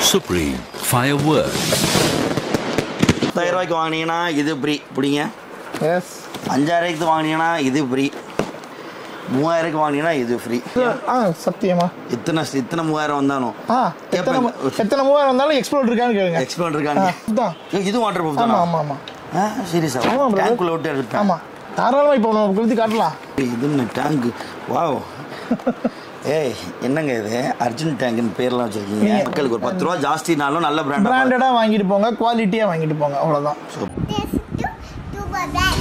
Supreme Fireworks. பத்தாயிரம் ரூபாய்க்கு வாங்கினீங்கன்னா இது ஃப்ரீ பிடிங்க எஸ் அஞ்சாயிரத்துக்கு வாங்கினீங்கன்னா இது ஃப்ரீ மூவாயிரத்துக்கு வாங்கினீங்கன்னா இது ஃப்ரீ ஆ சத்தியமா இத்தனை இத்தனை மூவாயிரம் வந்தாலும் ஆ எத்தனை மு- எத்தனை மூவாயிரம் இருந்தாலும் எக்ஸ்ப்ளோர் இருக்கான்னு கேளுங்க எக்ஸ்பிளைன் இருக்காங்க ஆ, இதுதான். ஏய், இது வாட்டர் ப்ரூஃப் ஆமா தானா ஆமா ஆமா ஆ சீரியஸா ஆமா, brother. டேங்க்குள்ள விட்டு எடுத்தேன் ஆமா தாராளமா இப்போ நம்ம குளித்து காட்டலாம் இது என்ன டேங்க் வாவ் ஏய் என்னங்க இது அர்ஜுன் டேங்க்னு பேர்லாம் வச்சிருக்கீங்க மக்களுக்கு ஒரு பத்து ரூபா ஜாஸ்தினாலும் நல்ல பிராண்ட் பிராண்டடா வாங்கிட்டு போங்க குவாலிட்டியா வாங்கிட்டு போங்க அவ்வளவுதான் This to do my best.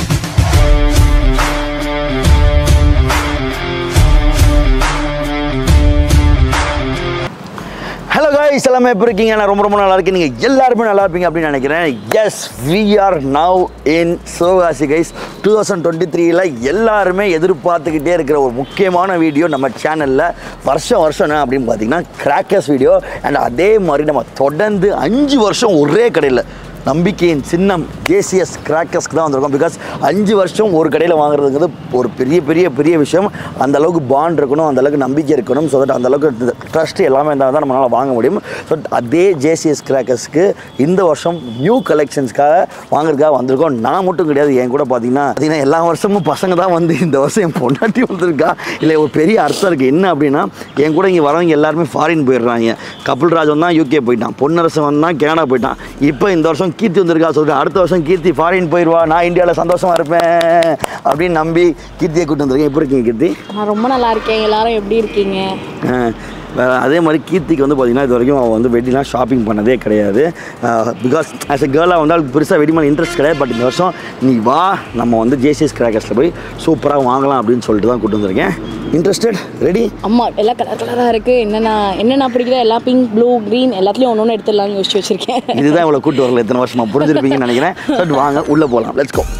Hello guys எல்லாமே எப்படி இருக்கீங்க நான் ரொம்ப ரொம்ப நல்லா இருக்கேன் நீங்கள் எல்லாருமே நல்லா இருப்பீங்க அப்படின்னு நினைக்கிறேன் yes we are now in Sivakasi guys two thousand twenty த்ரீல எல்லாருமே எதிர்பார்த்துக்கிட்டே இருக்கிற ஒரு முக்கியமான வீடியோ நம்ம சேனலில் வருஷம் வருஷம் என்ன அப்படின்னு பார்த்தீங்கன்னா கிராக்கர்ஸ் வீடியோ அண்ட் அதே மாதிரி நம்ம தொடர்ந்து அஞ்சு வருஷம் ஒரே கடையில் நம்பிக்கையின் சின்னம் ஜேசிஎஸ் கிராக்கர்ஸ்க்கு தான் வந்திருக்கோம் பிகாஸ் அஞ்சு வருஷம் ஒரு கடையில் வாங்குறதுங்கிறது ஒரு பெரிய பெரிய பெரிய விஷயம் அந்த அளவுக்கு பாண்ட் இருக்கணும் அந்த அளவுக்கு நம்பிக்கை இருக்கணும் ஸோ தட் அந்த அளவுக்கு ட்ரஸ்ட் எல்லாமே இருந்தால் தான் நம்மளால் வாங்க முடியும் ஸோ அதே ஜேசிஎஸ் கிராக்கர்ஸ்க்கு இந்த வருஷம் நியூ கலெக்ஷன்ஸ்க்காக வாங்குறதுக்காக வந்திருக்கோம் நான் மட்டும் கிடையாது என் கூட பார்த்தீங்கன்னா பார்த்தீங்கன்னா எல்லா வருஷமும் பசங்க தான் வந்து இந்த வருஷம் என் பொண்டாட்டி வந்திருக்கா இல்லை ஒரு பெரிய அர்த்தம் இருக்குது என்ன அப்படின்னா என் கூட இங்கே வரவங்க எல்லாருமே ஃபாரின் போயிடுறாங்க கபில் ராஜ் வந்தான் யூகே போயிட்டான் பொன்னரசன் வந்தான் கனடா போயிட்டான் இப்போ இந்த வருஷம் கீர்த்தி வந்திருக்கா சொல்லிட்டு அடுத்த வருஷம் கீர்த்தி ஃபாரின் போயிடுவா நான் இந்தியாவில் சந்தோஷமா இருப்பேன் அப்படின்னு நம்பி கீர்த்தியை கூட்டு வந்திருக்கேன் எப்படி இருக்கீங்க கீர்த்தி நான் ரொம்ப நல்லா இருக்கேன் எல்லாரும் எப்படி இருக்கீங்க அஹ் வேற அதே மாதிரி கீர்த்திக்கு வந்து பார்த்தீங்கன்னா இது வரைக்கும் அவள் வந்து வெட்டிலாம் ஷாப்பிங் பண்ணதே கிடையாது பிகாஸ் ஆஸ் எ கேர்ளாக வந்து அவளுக்கு பெருசாக வெடி மேலே இன்ட்ரெஸ்ட் கிடையாது பட் இந்த வருஷம் நீ வா நம்ம வந்து ஜேசிஎஸ் கிராக்கர்ஸில் போய் சூப்பராக வாங்கலாம் அப்படின்னு சொல்லிட்டு தான் கூட்டு வந்திருக்கேன் இன்ட்ரெஸ்டட் ரெடி அம்மா எல்லாம் கலர் கலராக இருக்கு என்னென்ன என்னென்ன பிடிக்குதோ எல்லா பிங்க் ப்ளூ க்ரீன் எல்லாத்துலேயும் ஒன்று ஒன்று எடுத்துடலாம்னு யோசிச்சு வச்சிருக்கேன் இதுதான் இவ்வளோ கூட்டு வரல இத்தனை வருஷமா புரிஞ்சிருப்பீங்கன்னு நினைக்கிறேன் பட் வாங்க உள்ளே போகலாம் லெட்ஸ் கோ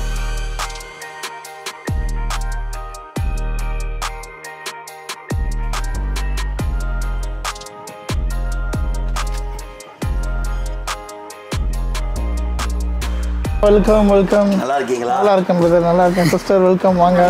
வெல்கம் வெல்கம் நல்லா இருக்கீங்களா நல்லா இருக்கேன் பிரதர் நல்லா இருக்கேன் சிஸ்டர் வெல்கம் வாங்க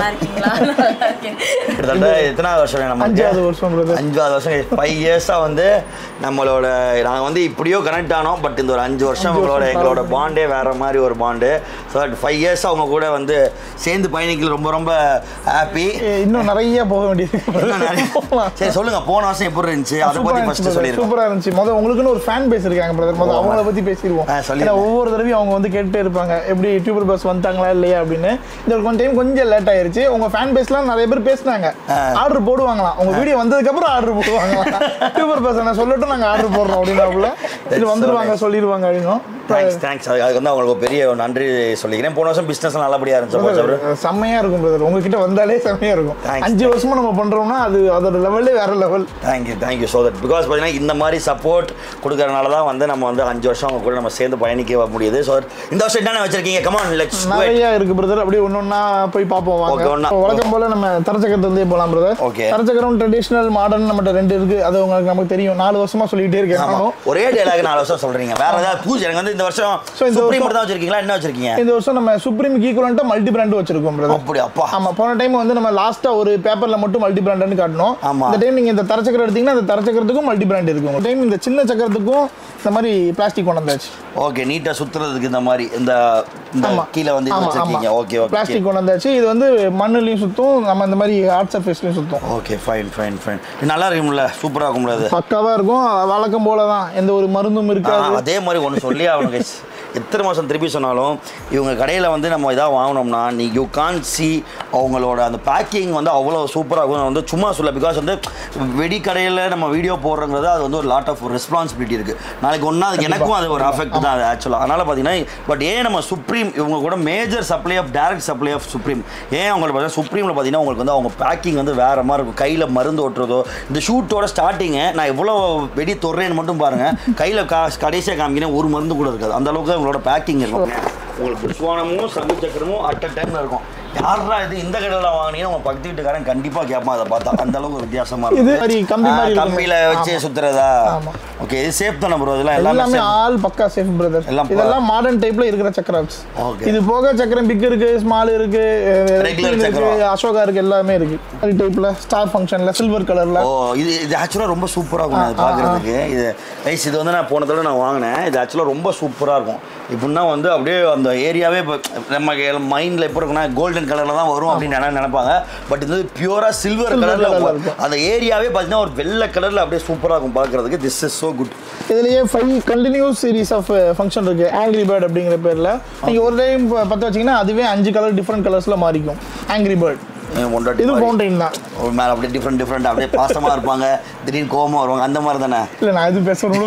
கிட்டத்தட்ட எத்தனாவது வருஷம் நம்ம அஞ்சாவது வருஷம் பிரதர் அஞ்சாவது வருஷம் ஃபைவ் இயர்ஸாக வந்து நம்மளோட நாங்கள் வந்து இப்படியோ கனெக்ட் ஆனோம் பட் இந்த ஒரு அஞ்சு வருஷம் அஞ்சு எங்களோட வருஷம் எங்களோட பாருங்க. பாண்டே வேற மாதிரி ஒரு பாண்டு ஸோ ஃபைவ் இயர்ஸ் அவங்க கூட வந்து சேர்ந்து பயணிக்கல ரொம்ப ரொம்ப ஹாப்பி இன்னும் நிறைய போக வேண்டியது போகலாம். சரி சொல்லுங்க போன வருஷம் எப்படி இருந்துச்சு அதை சூப்பரா பத்தி இருந்துச்சு ஃபர்ஸ்ட் brother. சொல்லிருக்கோம் சூப்பரா இருந்துச்சு முதல்ல உங்களுக்குன்னு ஒரு ஃபேன் பேஸ் இருக்காங்க பிரதர் முதல்ல ஆமா. அவங்கள பத்தி பேசிடுவோம் ஆ, சொல்லிருங்க. ஏன்னா ஒவ்வொரு தடவையும் அவங்க வந்து கேட்டுட்டே இருப்பாங்க எப்படி டியூபர் பஸ் வந்துட்டாங்களா இல்லையா அப்படின்னு இந்த ஒரு கொஞ்சம் டைம் கொஞ்சம் லேட் ஆயிருச்சு உங்க ஃபேன் பேஸ்லாம் நிறைய பேர் பேசினாங்க ஆர்டர் போடுவாங்களாம் உங்க வீடியோ வந்ததுக்கு அப்புறம் ஆர்டர் போடுவாங்களாம் டியூபர் பஸ் நான் சொல்லட்டும் நாங்க ஆர்டர் போடுறோம் அப்படின்னாப்புல இது so வந்துருவாங்க nice. சொல்லிடுவாங்க அப்படின்னும் தேங்க்ஸ் தேங்க்ஸ் அதுக்கு வந்து அவங்களுக்கு ஒரு பெரிய ஒரு நன்றி சொல்லிக்கிறேன் போன வருஷம் பிஸ்னஸ் நல்லபடியா இருந்துச்சு போச்சு அவரு செம்மையா இருக்கும் பிரதர் உங்ககிட்ட வந்தாலே செம்மையா இருக்கும் Thanks. அஞ்சு வருஷமா நம்ம பண்றோம்னா அது அதோட லெவலே வேற level thank you thank you so that because பார்த்தீங்கன்னா இந்த மாதிரி சப்போர்ட் கொடுக்கறனால தான் வந்து நம்ம வந்து அஞ்சு வருஷம் அவங்க கூட நம்ம சேர்ந்து பயணிக்க முடியுது ஸோ இந்த வருஷம் என்னென்ன வச்சிருக்கீங்க கமான் லெட்ஸ் நிறைய இருக்கு பிரதர் அப்படியே ஒன்னொன்னா போய் பார்ப்போம் வாங்க Okay, ஒண்ணா. இப்போ வழக்கம் போல நம்ம தரச்சக்கரத்துலேயே போலாம் பிரதர் Okay. தரச்சக்கரம் ட்ரெடிஷனல் மாடர்ன் நம்மகிட்ட ரெண்டு இருக்கு அது உங்களுக்கு நமக்கு தெரியும் நாலு வருஷமா சொல்லிட்டே இருக்கேன் ஆமா நானும் ஒரே டேலாக் நாலு வருஷம் சொல்றீங்க வேற ஏதாவது பூஜை எனக்கு வந்து இந்த வருஷம் So, இந்த சுப்ரீம் வருஷம் மட்டும் தான் வச்சிருக்கீங்களா என்ன வச்சிருக்கீங்க இந்த வருஷம் நம்ம சுப்ரீம் ஈக்குவலண்டா மல்டி பிராண்ட் வச்சிருக்கோம் பிரதர் அப்படி அப்பா ஆமா போன டைம் வந்து நம்ம லாஸ்டா ஒரு பேப்பர்ல மட்டும் மல்டி பிராண்ட்னு காட்டணும் ஆமா. இந்த டைம் நீங்க இந்த தரச்சக்கரம் எடுத்தீங்கன்னா அந்த தரச்சக்கரத்துக்கும் மல்டி பிராண்ட் இருக்கு இந்த டைம் இந்த சின்ன சக்கரத்துக்கும் இந்த மாதிரி பிளாஸ்டிக் கொண்டு வந்தாச்சு ஓகே நீட்டா சுத்துறதுக்கு இந்த மாதிரி இந்த இந்த ஆமா. கீழே வந்து இது ஆமா, வச்சிருக்கீங்க ஆமா. ஓகே ஓகே பிளாஸ்டிக் கொண்டு வந்தாச்சு இது வந்து மண்ணுலயும் சுத்தும் நம்ம இந்த மாதிரி ஹார்ட் சர்ஃபேஸ்லயும் சுத்தும் ஓகே ஃபைன் ஃபைன் ஃபைன் நல்லா இருக்கும்ல சூப்பரா இருக்கும்ல அது பக்காவா இருக்கும் வழக்கம் போல தான் எந்த ஒரு மருந்தும் ஆ, இருக்காது அதே மாதிரி ஒன்று சொல்லி அவனுக்கு எத்தனை மாதம் திருப்பி சொன்னாலும் இவங்க கடையில் வந்து நம்ம இதாக வாங்கினோம்னா நீ யூ கான் சி அவங்களோட அந்த பேக்கிங் வந்து அவ்வளோ சூப்பராக இருக்கும் நான் வந்து சும்மா சொல்ல பிகாஸ் வந்து வெடி கடையில் நம்ம வீடியோ போடுறங்கிறது அது வந்து ஒரு லாட் ஆஃப் ரெஸ்பான்சிபிலிட்டி இருக்குது நாளைக்கு ஒன்றா அது எனக்கும் அது ஒரு அஃபெக்ட் தான் அது ஆக்சுவலாக அதனால் பார்த்தீங்கன்னா பட் ஏன் நம்ம சுப்ரீம் இவங்க கூட major supply of direct supply of supreme ஏன் அவங்களுக்கு பார்த்தீங்கன்னா சுப்ரீமில் பார்த்தீங்கன்னா உங்களுக்கு வந்து அவங்க பேக்கிங் வந்து வேறு மாதிரி இருக்கும் கையில் மருந்து ஓட்டுறதோ இந்த ஷூட்டோட ஸ்டார்டிங்கு நான் எவ்வளோ வெடி தொடுறேன்னு மட்டும் பாருங்கள் கையில் கா கடைசியாக காமிக்கிறேன் ஒரு மருந்து கூட இருக்காது அந்த அளவுக்கு உங்களோட பேக்கிங் இருக்கும் உங்களுக்கு புஷ்வானமும் சங்கு சக்கரமும் அட் அ டைமில் இருக்கும் யாரா இது இந்த கடையில் வாங்கினீங்கன்னா உங்க பக்கத்து வீட்டுக்காரன் கண்டிப்பா கேட்பான் அதை பார்த்தா அந்த அளவுக்கு வித்தியாசமா இது இருக்கும் மாதிரி கம்பி ஆ, மாதிரி இருக்கும். கம்பியில வச்சு ஆமா. சுத்துறதா ஆமா. ஓகே இது சேஃப் தானே ப்ரோ இதெல்லாம் எல்லாமே எல்லாமே safe. ஆல் பக்கா சேஃப் பிரதர் எல்லாம் பா- இதெல்லாம் மாடர்ன் டைப்ல இருக்கிற சக்கராப்ஸ் Okay. இது போக சக்கரம் பிக் இருக்கு ஸ்மால் இருக்கு Regular Queen இருக்கு சக்கரம். அசோகா இருக்கு எல்லாமே இருக்கு மாதிரி டைப்ல ஸ்டார் ஃபங்க்ஷன்ல சில்வர் கலர்ல ஓ இது இது ஆக்சுவலாக ரொம்ப சூப்பராக இருக்கும் அது ஆ, ஆ, பார்க்குறதுக்கு இது ஐஸ் இது வந்து நான் போன தடவை நான் வாங்கினேன் இது ஆக்சுவலாக ரொம்ப சூப்பராக இருக்கும் இப்படின்னா வந்து அப்படியே அந்த ஏரியாவே இப்போ நம்ம மைண்டில் எப்படி இருக்குன்னா கோல்டன் கலரில் தான் வரும் அப்படின்னு நினை- நினைப்பாங்க பட் இது பியூராக சில்வர் Silver colourல கலரில் இருக்கும். அந்த ஏரியாவே பார்த்தீங்கன்னா ஒரு வெள்ளை கலரில் அப்படியே சூப்பராக இருக்கும் பார்க்குறதுக்கு திஸ் இஸ் ஸோ குட் இதுலயே five continuous series of function இருக்கு ஆங்கிரி பேர்ட் அப்படிங்கிற பேர்ல நீங்க ஒரு டைம் பத்த வச்சீங்கன்னா அதுவே அஞ்சு கலர் டிஃப்ரெண்ட் கலர்ஸ்ல மாறிக்கும் ஆங்கிரி பேர்ட் இது ஃபவுண்டைன் தான் ஒரு மேலே அப்படியே டிஃப்ரெண்ட் டிஃப்ரெண்ட் அப்படியே பாசமாக இருப்பாங்க திடீர்னு கோவமாக வருவாங்க அந்த மாதிரி தானே இல்ல நான் இது பேசணும்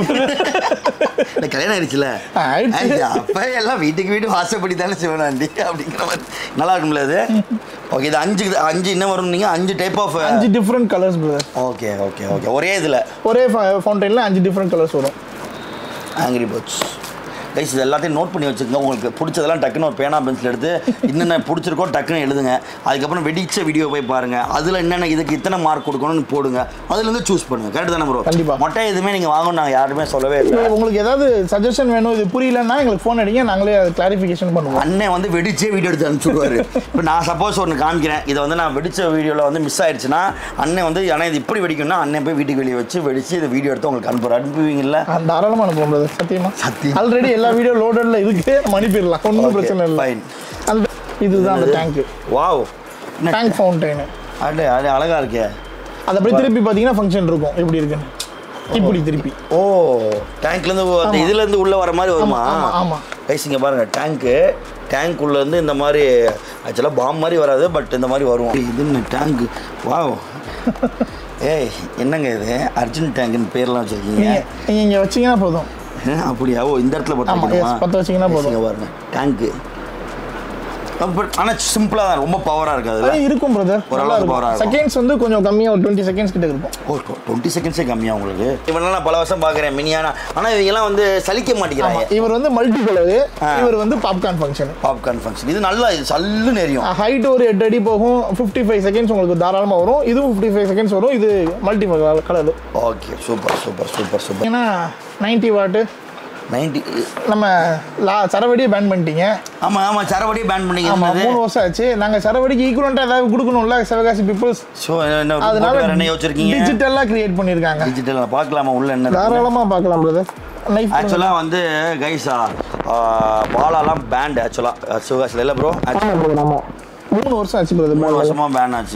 இந்த கல்யாணம் ஆயிடுச்சுல ஆயிடுச்சு. ஆயிடுச்சு. அப்ப எல்லாம் வீட்டுக்கு வீடு வாசப்படி தானே சிவனாண்டி அப்படிங்கிற மாதிரி நல்லா இருக்கும்ல இது ஓகே இது அஞ்சு அஞ்சு என்ன வரும் நீங்க அஞ்சு டைப் ஆஃப் அஞ்சு different colours brother okay okay okay ஒரே இதுல ஒரே ஃபவுண்டைன்ல அஞ்சு டிஃப்ரெண்ட் கலர்ஸ் வரும் ஆங்கிரி பேர்ட்ஸ் கைஸ் இது எல்லாத்தையும் நோட் பண்ணி வச்சுக்கோங்க உங்களுக்கு பிடிச்சதெல்லாம் டக்குன்னு ஒரு பேனா பென்சில் எடுத்து என்னென்ன பிடிச்சிருக்கோ டக்குன்னு எழுதுங்க அதுக்கப்புறம் வெடிச்ச வீடியோ போய் பாருங்க அதில் என்னென்ன இதுக்கு இத்தனை மார்க் கொடுக்கணும்னு போடுங்க அதுலேருந்து சூஸ் பண்ணுங்க கரெக்ட் தானே ப்ரோ கண்டிப்பா. மொட்டை எதுவுமே நீங்கள் வாங்கணும் நாங்கள் யாருமே சொல்லவே இல்லை இப்போ உங்களுக்கு ஏதாவது சஜஷன் வேணும் இது புரியலன்னா எங்களுக்கு ஃபோன் அடிங்க நாங்களே அது கிளாரிஃபிகேஷன் பண்ணுவோம் அண்ணன் வந்து வெடிச்சே வீடியோ எடுத்து அனுப்பிச்சுடுவாரு இப்போ நான் சப்போஸ் ஒன்று காமிக்கிறேன் இதை வந்து நான் வெடிச்ச வீடியோவில் வந்து மிஸ் ஆயிடுச்சுன்னா அண்ணன் வந்து ஆனால் இது இப்படி வெடிக்கும்னா அண்ணன் போய் வீட்டுக்கு வெளியே வச்சு வெடிச்சு இந்த வீடியோ எடுத்து உங்களுக்கு அனுப்புற அனுப்புவீங்கல்ல அந்த தாராளமாக அனுப்புவோம் brother. சத்தியமா சத்தியம். ஆல்ரெடி எல்லா வீடியோ லோடட்ல இருக்கு நம்ம அனுப்பிடலாம் ஒன்றும் Okay, பிரச்சனை இல்லை fine. அந்த இதுதான் அந்த டேங்க் வாவ் டேங்க் ஃபவுண்டைன் அடே அடே அழகா இருக்கே அது அப்படியே திருப்பி பார்த்தீங்கன்னா ஃபங்க்ஷன் இருக்கும் எப்படி இருக்குன்னு இப்படி திருப்பி ஓ டேங்க்லேருந்து அந்த இதுலேருந்து உள்ளே வர மாதிரி வருமா ஆமா, ஆமா, ஆமா. கைஸ் இங்கே பாருங்க டேங்க்கு டேங்க் உள்ளேருந்து இந்த மாதிரி ஆக்சுவலாக பாம் மாதிரி வராது பட் இந்த மாதிரி வரும் இது என்ன டேங்க் வாவ் ஏய் என்னங்க இது அர்ஜுன் டேங்க்னு பேர்லாம் வச்சுருக்கீங்க நீங்க நீங்க இங்க வச்சீங்கன்னா போதும் அப்படியா ஓ இந்த இடத்துல பற்ற ஆமா, வைக்கணுமா? yes, பத்த வச்சீங்கன்னா Yes, போதும். இங்க பாருங்க டேங்க்கு பட் ஆனால் சிம்பிளாக தான் ரொம்ப பவராக இருக்கு அதில் அது இருக்கும் பிரதர் ஓரளவுக்கு power ஆ இருக்கும். செகண்ட்ஸ் வந்து கொஞ்சம் கம்மியா ஒரு டுவெண்ட்டி செகண்ட்ஸ் கிட்ட இருக்கும் ஓ டுவெண்ட்டி செகண்ட்ஸே கம்மியாக உங்களுக்கு இவனெல்லாம் நான் பல வருஷம் பார்க்குறேன் மினியான ஆனால் இவங்கெல்லாம் வந்து சலிக்க ஆமா மாட்டேங்கிறாங்க இவர் வந்து மல்டி கலரு ஆ. இவர் வந்து பாப்கார்ன் ஃபங்க்ஷன் பாப்கார்ன் ஃபங்க்ஷன் இது நல்லா இது சல்லுன்னு எரியும் ஹைட் ஒரு எட்டு அடி போகும் ஃபிஃப்டி ஃபைவ் செகண்ட்ஸ் உங்களுக்கு தாராளமாக வரும் இதுவும் ஃபிஃப்டி ஃபைவ் செகண்ட்ஸ் வரும் இது multi colour okay super super super super ஏன்னா நைன்டி வாட்டு நைன்டி நம்ம லா சரவடியை பேன் பண்ணிட்டீங்க ஆமாம் ஆமாம் சரவடியே பேன் ஆமா பண்ணிங்க மூணு வருஷம் ஆச்சு நாங்க சரவடிக்கு ஈக்குவலண்டா ஏதாவது கொடுக்கணும்ல சிவகாசி பீப்புள்ஸ் ஸோ என்ன அதனால வேறு என்ன யோசிச்சிருக்கீங்க டிஜிட்டலா கிரியேட் பண்ணிருக்காங்க டிஜிட்டல் பார்க்கலாமா உள்ள என்ன தாராளமா பார்க்கலாம் பிரதர் நைஃப் ஆக்சுவலாக வந்து கைஸா பாலாலாம் பேண்ட் ஆக்சுவலாக சிவகாசியில் இல்லை ப்ரோ ஆமா brother, ஆமா மூணு வருஷம் ஆச்சு மூணு பிரதர் வருஷமாக பேன் ஆச்சு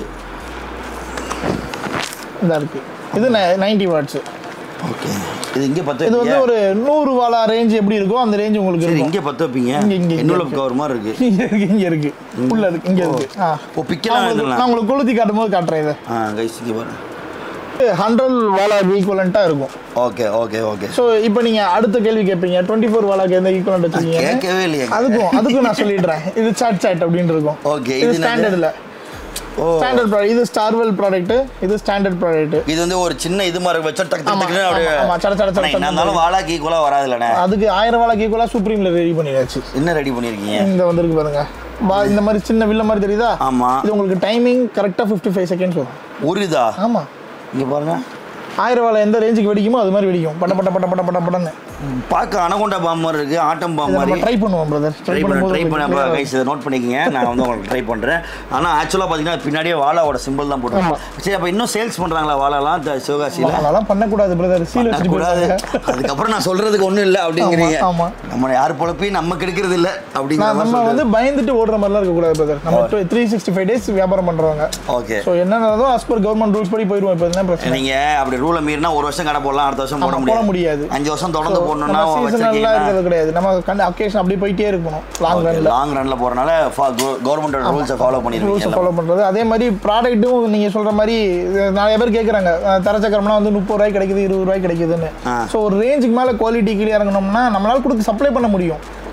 இதா இருக்கு இது நைன்டி வாட்ஸ் ஓகே இது இங்கே பத்து இது வந்து வைப்பீங்க? ஒரு நூறு வாலா ரேஞ்ச் எப்படி இருக்கோ அந்த ரேஞ்ச் உங்களுக்கு சரி இருக்கும் இங்கே பத்து வைப்பீங்க இங்க, இங்க, இங்க என்னோட இருக்கு. கவர் மாதிரி இருக்கு இங்க இருக்கு இங்க இருக்கு உள்ள இருக்கு இங்க இருக்கு ஆ. ஓ, பிக்கலாம் நான் உங்களுக்கு- எழுதலாம். நான் உங்களுக்கு கொளுத்தி காட்டும் போது காட்டுறேன் இதை ஆ கைஸ் இங்கே பாருங்க ஹண்ட்ரட் வாலா ஈக்குவலண்டா இருக்கும் ஓகே ஓகே ஓகே ஸோ இப்போ நீங்க அடுத்த கேள்வி கேட்பீங்க டுவெண்ட்டி ஃபோர் வாலாக்கு எந்த ஈக்குவலண்ட் வச்சிருக்கீங்க கேட்கவே இல்லையே அதுக்கும் அதுக்கும் நான் சொல்லிடுறேன் இது சாட் சாட் அப்படின்னு இருக்கும் Okay, இது இது என்னது? ஸ்டாண்டர்ட்ல ஓ ஸ்டாண்டர்ட் ப்ராடக்ட் இது ஸ்டார்வெல் ப்ராடக்ட் இது ஸ்டாண்டர்ட் ப்ராடக்ட் இது வந்து ஒரு சின்ன இது மாதிரி வச்சா டக்கு டக்கு ஆமா, டக்குன்னு அப்படியே ஆமா, ஆமா, சட, சட, சட, ஆனா, என்ன சட, இருந்தாலும் வாழாக்கு ஈக்குவலாக வராதுல்லண்ணே அதுக்கு ஆயிரம் வாழை ஈக்குவலா சுப்ரீம்ல ரெடி பண்ணியாச்சு என்ன ரெடி பண்ணியிருக்கீங்க இந்த வந்திருக்கு பாருங்க பா இந்த மாதிரி சின்ன வில்ல மாதிரி தெரியுதா ஆமா. இது உங்களுக்கு டைமிங் கரெக்டாக ஃபிஃப்டி ஃபைவ் செகண்ட்ஸ் வரும் ஒரு இதா ஆமா இங்கே பாருங்க ஆயிரம் வாழை எந்த ரேஞ்சுக்கு வெடிக்குமோ அது மாதிரி வெடிக்கும் பட்ட பட்ட பட்ட பட்ட பட்ட பட்டன்னு பார்க்க அனகொண்டா பாம் மாதிரி இருக்கு ஆட்டம் பாம் இதை நம்ம மாதிரி ட்ரை பண்ணுவோம் பிரதர் ட்ரை பண்ண ட்ரை பண்ண கைஸ் இதை நோட் பண்ணிக்கங்க நான் வந்து உங்களுக்கு ட்ரை பண்ணுறேன் ஆனால் ஆக்சுவலாக பார்த்தீங்கன்னா பின்னாடியே வாழாவோட சிம்பிள் தான் போட்டுருக்கோம் ஆமா. சரி அப்போ இன்னும் சேல்ஸ் பண்ணுறாங்களா வாழலாம் த- சிவகாசியில் அதெல்லாம் பண்ணக்கூடாது பிரதர் சீல் வச்சுட்டு கூடாது போயிடுவாங்க. அதுக்கப்புறம் நான் சொல்றதுக்கு ஒன்றும் இல்லை அப்படிங்கிறீங்க ஆமா, ஆமா. நம்ம யார் பொழப்பையும் நம்ம கெடுக்கிறது இல்லை அப்படிங்கிற நான் மாதிரி நம்ம வந்து சொல்றது. பயந்துட்டு ஓடுற மாதிரிலாம் இருக்கக்கூடாது பிரதர் நம்ம த்ரீ சிக்ஸ்டி ஃபைவ் டேஸ் வியாபாரம் பண்றவங்க ஓகே ஸோ என்னன்னாலும் as per கவர்மெண்ட் ரூல்ஸ் படி போயிடுவோம் இப்போ என்ன பிரச்சனை நீங்க அப்படி ரூலை மீறினா ஒரு வருஷம் கடை போடலாம் அடுத்த வருஷம் போட ஆமா, போட முடியாது முடியாது. அஞ்சு வருஷம் தொடர்ந்து போடணும்னா சீசனல்லாம் இருக்கிறது கிடையாது நம்ம கண்டு அக்கேஷன் அப்படியே போயிட்டே இருக்கணும் லாங் ரன்ல லாங் ரன்ல போறனால கவர்மெண்டோட ரூல்ஸை ஃபாலோ ரூல்ஸ் பண்ணிருக்கீங்க ஃபாலோ பண்றது அதே மாதிரி ப்ராடக்ட்டும் நீங்க சொல்ற மாதிரி இது நிறைய பேர் கேட்குறாங்க தரச்சக்கரம்னா வந்து முப்பது ரூபாய் கிடைக்குது இருபது ரூபாய் கிடைக்குதுன்னு ஆ. ஸோ ஒரு ரேஞ்சுக்கு மேல குவாலிட்டி கீழே இறங்கணும்னா நம்மளால கொடுத்து சப்ளை பண்ண முடியும்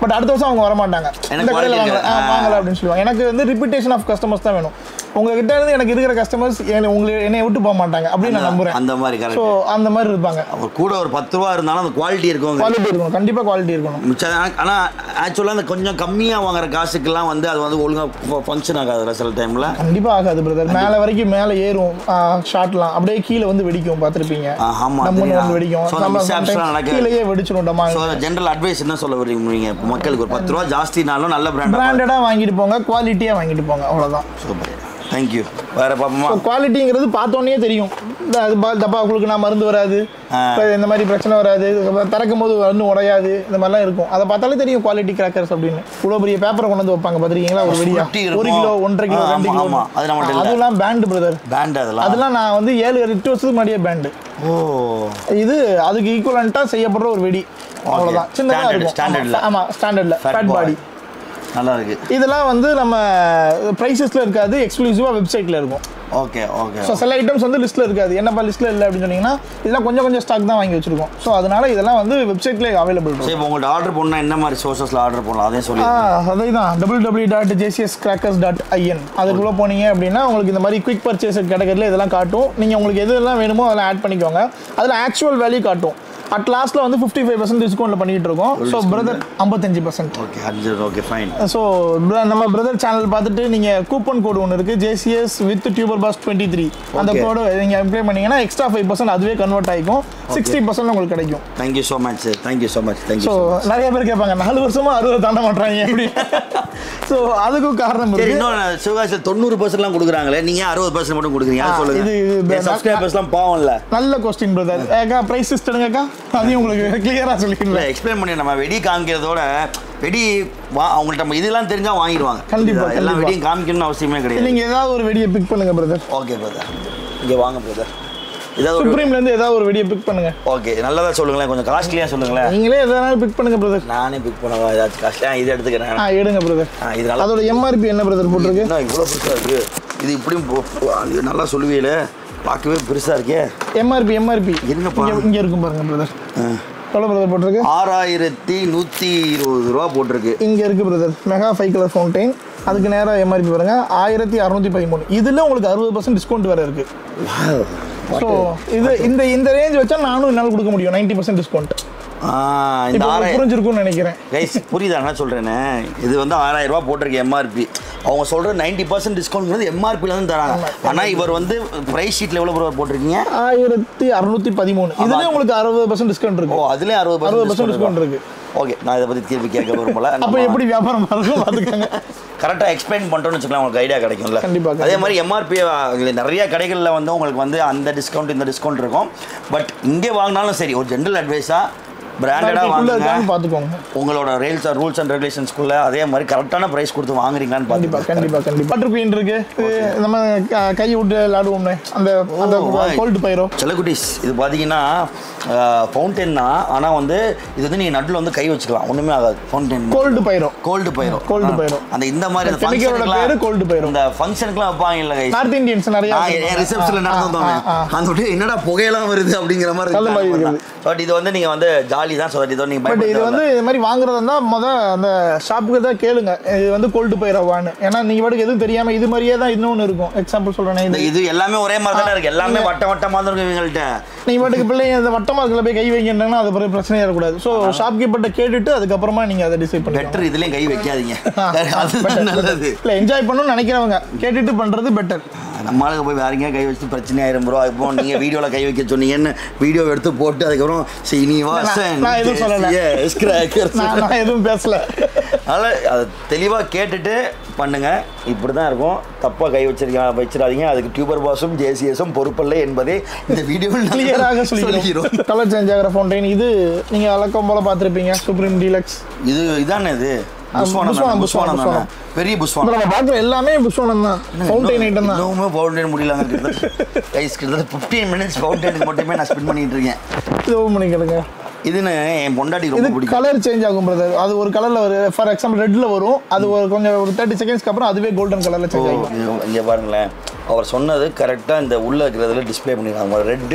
பட் அடுத்த வருஷம் அவங்க வர மாட்டாங்க எனக்கு இந்த கடையில் quality வாங்கல இருக்காது. ஆ, வாங்கல அப்படின்னு சொல்லுவாங்க எனக்கு வந்து ரிப்பீட்டேஷன் ஆஃப் கஸ்டமர்ஸ் தான் வேணும் உங்ககிட்ட இருந்து எனக்கு இருக்கிற கஸ்டமர்ஸ் உங்களை என்னை விட்டு போக மாட்டாங்க அப்படின்னு நான் நம்புறேன் அந்த மாதிரி ஸோ கரெக்ட் அந்த மாதிரி இருப்பாங்க அவர் கூட ஒரு பத்து ரூபா இருந்தாலும் அந்த குவாலிட்டி இருக்கும் குவாலிட்டி இருக்கணும் கண்டிப்பாக குவாலிட்டி இருக்கணும் மிச்சம் ஆனால் ஆக்சுவலாக அந்த கொஞ்சம் கம்மியாக வாங்குற காசுக்கெல்லாம் வந்து அது வந்து ஒழுங்காக ஃபங்க்ஷன் ஆகாதுல்ல சில டைமில் கண்டிப்பா ஆகாது பிரதர் மேலே வரைக்கும் மேலே ஏறும் ஷார்ட்லாம் அப்படியே கீழே வந்து வெடிக்கும் பார்த்துருப்பீங்க ஆ, ஆமா, நம்ம தெரியும். வந்து வெடிக்கும் So, அந்த நம்ம mishaps எல்லாம் sometimes நடக்காது. கீழேயே வெடிச்சிடும் டமா ஸோ ஜென்ரல் அட்வைஸ் என்ன சொல்ல வரீங்க இப்போ மக்களுக்கு ஒரு பத்து ரூபா ஜாஸ்தினாலும் நல்ல பிராண்ட் பிராண்டடாக வாங்கிட்டு போங்க குவாலிட்டியாக வாங்கிட்டு போங்க அவ்வளோதான் சூப்பர் தேங்க்யூ வேற பாப்போமா ஸோ குவாலிட்டிங்கிறது பார்த்தோன்னே தெரியும் இந்த அது பா- டப்பாக்குளுக்கு நான் மருந்து வராது ஆ. இப்ப இந்த மாதிரி பிரச்சனை வராது இதுக்கப்புறம் திறக்கும் போது வந்து உடையாது இந்த மாதிரிலாம் இருக்கும் அதை பார்த்தாலே தெரியும் குவாலிட்டி கிராக்கர்ஸ் அப்படின்னு இவ்வளோ பெரிய பேப்பரை கொண்டு வந்து வைப்பாங்க பார்த்துருக்கீங்களா ஒரு வெடியா சுருட்டி ஒரு இருக்கும். கிலோ ஒன்றரை கிலோ ஆ, ரெண்டு ஆமா, கிலோ ஆமா. அது நம்மள்ட்ட இல்ல. அதெல்லாம் பேண்டு பிரதர் பேண்ட் அதெல்லாம் அதெல்லாம் நான் வந்து ஏழு எட்டு வருஷத்துக்கு முன்னாடியே பேண்டு ஓ இது அதுக்கு ஈக்குவலண்ட்டாக செய்யப்படுற ஒரு வெடி அவ்வளோதான் சின்னதாக Standard, இருக்கும் standardல. ஆமா, ஆமா ஸ்டாண்டர்டில் Fat ஃபேட் boy. பாடி நல்லா இருக்கு இதெல்லாம் வந்து நம்ம ப்ரைஸஸில் இருக்காது எக்ஸ்க்ளூசிவாக வெப்சைட்டில் இருக்கும் ஓகே ஓகே ஸோ சில ஐட்டம்ஸ் வந்து லிஸ்ட்டில் இருக்காது என்னப்பா லிஸ்ட்டில் இல்லை அப்படின்னு சொன்னீங்கன்னா இதெல்லாம் கொஞ்சம் கொஞ்சம் ஸ்டாக் தான் வாங்கி வச்சிருக்கோம் ஸோ அதனால இதெல்லாம் வந்து வெப்சைட்லேயே அவைலபிள் இருக்கும் சரி இப்போ உங்கள்ட்ட ஆர்டர் பண்ணால் என்ன மாதிரி சோர்சஸில் ஆர்டர் பண்ணலாம் அதையும் சொல்லி அதே தான் W W dot JCS crackers dot in அதுக்குள்ளே போனீங்க அப்படின்னா உங்களுக்கு இந்த மாதிரி குவிக் பர்ச்சேஸ் கேட்டகரியில் இதெல்லாம் காட்டும் நீங்கள் உங்களுக்கு எதெல்லாம் வேணுமோ அதெல்லாம் ஆட் பண்ணிக்கோங்க அதில் ஆக்சுவல் வேல்யூ காட்டும் அட் லாஸ்ட்டில் வந்து ஃபிஃப்டி ஃபைவ் பர்சன்ட் டிஸ்கவுண்ட்டில் பண்ணிட்டு இருக்கோம் ஸோ பிரதர் ஐம்பத்தஞ்சு percent okay hundred okay fine so நம்ம பிரதர் சேனல் பார்த்துட்டு நீங்கள் கூப்பன் கோடு ஒன்று இருக்குது JCS with Tuber boss twenty three அந்த Okay. கோடு நீங்கள் அப்ளை பண்ணீங்கன்னா எக்ஸ்ட்ரா ஃபைவ் பர்சன்ட் அதுவே கன்வெர்ட் ஆகிக்கும் சிக்ஸ்டி பர்சன்ட் உங்களுக்கு கிடைக்கும் thank you so much sir thank you so much so thank you நிறைய பேர் கேட்பாங்க நாலு வருஷமா அறுபது தாண்ட மாட்டாங்க எப்படி ஸோ அதுக்கும் காரணம் சரி இருக்கு இன்னும் சிவகாசியில் தொண்ணூறு பர்சன்ட்லாம் கொடுக்குறாங்களே நீங்கள் அறுபது பர்சன்ட் மட்டும் கொடுக்குறீங்க அதை ஆ, சொல்லுங்க இது- இது என் சப்ஸ்கிரைபர்ஸ்லாம் பாவம்ல நல்ல கொஸ்டின் பிரதர் ஏக்கா ப்ரைஸ் சிஸ்டருங்கக்கா அதையும் உங்களுக்கு கிளியராக இல்லை சொல்லிடுறேன் எக்ஸ்பிளைன் பண்ணி நம்ம வெடி காமிக்கிறதோட வெடி வா அவங்கள்ட்ட நம்ம இதெல்லாம் தெரிஞ்சால் வாங்கிடுவாங்க கண்டிப்பா, புரியுதா? எல்லா கண்டிப்பா. வெடியும் காமிக்கணும்னு அவசியமே கிடையாது நீங்கள் ஏதாவது ஒரு வெடியை பிக் பண்ணுங்க பிரதர் ஓகே பிரதர் இங்கே வாங்க பிரதர் ஏதாவது ஒரு சுப்ரீம்லேருந்து ஏதாவது ஒரு வெடியை பிக் பண்ணுங்க ஓகே நல்லதா சொல்லுங்களேன் கொஞ்சம் காஸ்ட்லியாக சொல்லுங்களேன் நீங்களே எதனாலும் பிக் பண்ணுங்க பிரதர் நானே பிக் பண்ணவா ஏதாச்சும் காஸ்ட்லியாக இது எடுத்துக்கிறேன் ஆ எடுங்க பிரதர் ஆ இது நல்லா அதோட எம்ஆர்பி என்ன பிரதர் போட்டிருக்கு என்ன இவ்வளோ பெருசாக இருக்கு இது இப்படியும் போ- போ- அது நல்லா சொல்லுவீல பார்க்கவே பெருசாக இருக்கே எம்ஆர்பி எம்ஆர்பி என்னப்பா? இங்கே இங்கே இருக்கும் பாருங்க பிரதர் எவ்வளோ பிரதர் போட்டிருக்கு ஆறாயிரத்தி நூற்றி இருபது ரூபா போட்டிருக்கு இங்கே இருக்குது brother mega five colour fountain அதுக்கு நேராக எம்ஆர்பி பாருங்க ஆயிரத்தி அறநூற்றி பதிமூணு இதில் உங்களுக்கு அறுபது பர்சன்ட் டிஸ்கவுண்ட் வேறு இருக்குது ஸோ இது இந்த இந்த ரேஞ்ச் வச்சா நானும் என்னால் கொடுக்க முடியும் நைன்ட்டி பர்சன்ட் டிஸ்கவுண்ட் ஆ, இந்த இப்போ உங்களுக்கு ஆறாயிரம் புரிஞ்சிருக்கும்னு நினைக்கிறேன் கைஸ் புரியுதா என்ன சொல்கிறேனே இது வந்து ஆறாயிரம் ரூபாய் போட்டிருக்கு எம்ஆர்பி அவங்க சொல்கிற நைன்டி பர்சன்ட் டிஸ்கவுண்ட்ங்கிறது எம்ஆர்பியில் தான் தராங்க ஆனால் இவர் வந்து ப்ரைஸ் ஷீட்டில் எவ்வளோ ப்ரோ போட்டிருக்கீங்க ஆயிரத்தி அறுநூத்தி பதிமூணு இதுலேயும் உங்களுக்கு அறுபது பர்சன்ட் டிஸ்கவுண்ட் ஓ இருக்கு அதுலேயும் அறுபது அறுபது பர்சன்ட் பர்சன்ட் டிஸ்கவுண்ட் இருக்கு ஓகே நான் இதை பற்றி திருப்பி கேட்க விரும்பல அப்போ எப்படி வியாபாரம் இருக்கும் பார்த்துக்கோங்க கரெக்டாக எக்ஸ்பிளைன் பண்ணிட்டோம்னு வச்சுக்கலாம் உங்களுக்கு ஐடியா கிடைக்கும்ல கண்டிப்பா, கண்டிப்பா. அதே மாதிரி எம்ஆர்பி நிறைய கடைகளில் வந்து உங்களுக்கு வந்து அந்த டிஸ்கவுண்ட் இந்த டிஸ்கவுண்ட் இருக்கும் பட் இங்கே வாங்கினாலும் சரி ஒரு ஜென்ரல் அட்வைஸாக பிராண்டடாக உள்ள வாங்குங்க இருக்கான்னு பார்த்துக்கோங்க உங்களோட ரேல்ஸ் ரூல்ஸ் அண்ட் ரெகுலேஷன்ஸ்குள்ள அதே மாதிரி கரெக்டான ப்ரைஸ் கொடுத்து வாங்குறீங்களான்னு கண்டிப்பா பார்த்துப்பா கண்டிப்பா கண்டிப்பா பட்டர் குயின் இருக்கு இது நம்ம க- கை விட்டு விளாடுவோம்னே அந்த அந்த கோல்டு பைரோ செல்லக்குட்டீஸ் இது பார்த்தீங்கன்னா ஃபவுண்டைன் தான் ஆனால் வந்து இது வந்து நீங்கள் நடுவில் வந்து கை வச்சுக்கலாம் ஒன்றுமே ஆகாது ஃபவுண்டைன் கோல்டு பைரோ கோல்டு பயிரும் Cold pyro. அந்த இந்த மாதிரி இந்த chemical ஓட பேரு cold pyro. இந்த ஃபங்க்ஷனுக்குலாம் வைப்பாங்க இல்லை கைஸ் நார்த் இந்தியன்ஸ் நிறைய நான் என் ரிசப்ஷனில் நடந்து வந்தோம் ஆ, ஆ, ஆ. அந்த விட்டு என்னடா புகையெல்லாம் வருது அப்படிங்கிற மாதிரி அந்த மாதிரி இருக்குது. பட் இது வந்து நீங்கள் வந்து ஜாலி தான் சொல்லிட்டு இதோ நீங்கள் பட் இது வந்து இது மாதிரி வாங்குறதா இருந்தா முத அந்த ஷாப்புக்கு தான் கேளுங்க இது வந்து கோல்டு பைரோவான்னு ஏன்னா நீங்க பாட்டுக்கு எதுவும் தெரியாம இது மாதிரியே தான் இன்னொன்று இருக்கும் எக்ஸாம்பிள் சொல்றேன் இந்த இது இது எல்லாமே ஒரே மாதிரி தானே இருக்கு எல்லாமே வட்ட வட்டமாக தான் இருக்கும் இவங்கள்ட்ட நீங்க பாட்டுக்கு பிள்ளைங்க இந்த வட்டமா இருக்கல போய் கை வைக்கின்றனா அது பிறகு பிரச்சனையா இருக்கக்கூடாது ஸோ ஷாப் கீப்பர்ட்ட கேட்டுட்டு அதுக்கப்புறமா நீங்க அதை டிசைட் பண்ணுங்க பெட்டர் இதுலேயும் கை வைக்காதீங்க அதுதான் நல்லது இல்ல என்ஜாய் பண்ணணும்னு நினைக்கிறவங்க கேட்டுட்டு பண்றது பெட்டர் நம்மளுக்கு போய் வேற எங்கேயா கை வச்சு பிரச்சனை ஆயிரம் ப்ரோ இப்போ நீங்கள் வீடியோவில் கை வைக்க சொன்னீங்கன்னு வீடியோ எடுத்து போட்டு அதுக்கப்புறம் சீனிவாசன் நான் எதுவும் சொல்லல. Yes, crackers. நான் நான் எதுவும் பேசல அதனால் அதை தெளிவாக கேட்டுட்டு பண்ணுங்க இப்படி தான் இருக்கும் தப்பாக கை வச்சிருக்கா வச்சிடாதீங்க அதுக்கு டியூபர் பாஸும் ஜேசிஎஸும் பொறுப்பல்ல என்பதை இந்த வீடியோவில் கிளியராக சொல்லிக்கிறோம் சொல்லிக்கிறோம் கலர் சேஞ்ச் ஆகிற ஃபவுண்டைன் இது நீங்க வழக்கம் போல பார்த்துருப்பீங்க சுப்ரீம் டீலக்ஸ் இது இதானே இது புஷ்வானம் புஷ்வானம், தானே? புஷ்வானம், புஷ்வானம் தானே? பெரிய புஷ்வானம் நம்ம பார்க்குற எல்லாமே புஷ்வானம் தான் ஃபவுண்டைன் ஐட்டம் தான் இன்னுமே ஃபவுண்டைன் முடியலாங்க கிட்டத்தட்ட கைஸ் கிட்டத்தட்ட ஃபிஃப்டீன் மினிட்ஸ் ஃபவுண்டைனுக்கு மட்டுமே நான் ஸ்பெண்ட் பண்ணிட்டு இருக்கேன் இது ஓப்பன் பண்ணிக்கிடுங்க இதுன்னு என் பொண்டாட்டி இது ரொம்ப பிடிக்கும் கலர் சேஞ்ச் ஆகும் பிரதர் அது ஒரு கலர்ல வரும் ஃபார் எக்ஸாம்பிள் ரெட்ல வரும் அது ஒரு கொஞ்சம் ஒரு தேர்ட்டி செகண்ட்ஸ்க்கு அப்புறம் அதுவே கோல்டன் கலர்ல சேஞ்ச் ஆகும் இங்கே பாருங்களேன் அவர் சொன்னது கரெக்டாக இந்த உள்ள இருக்கிறதுல டிஸ்ப்ளே பண்ணிருக்காங்க ரெட்டு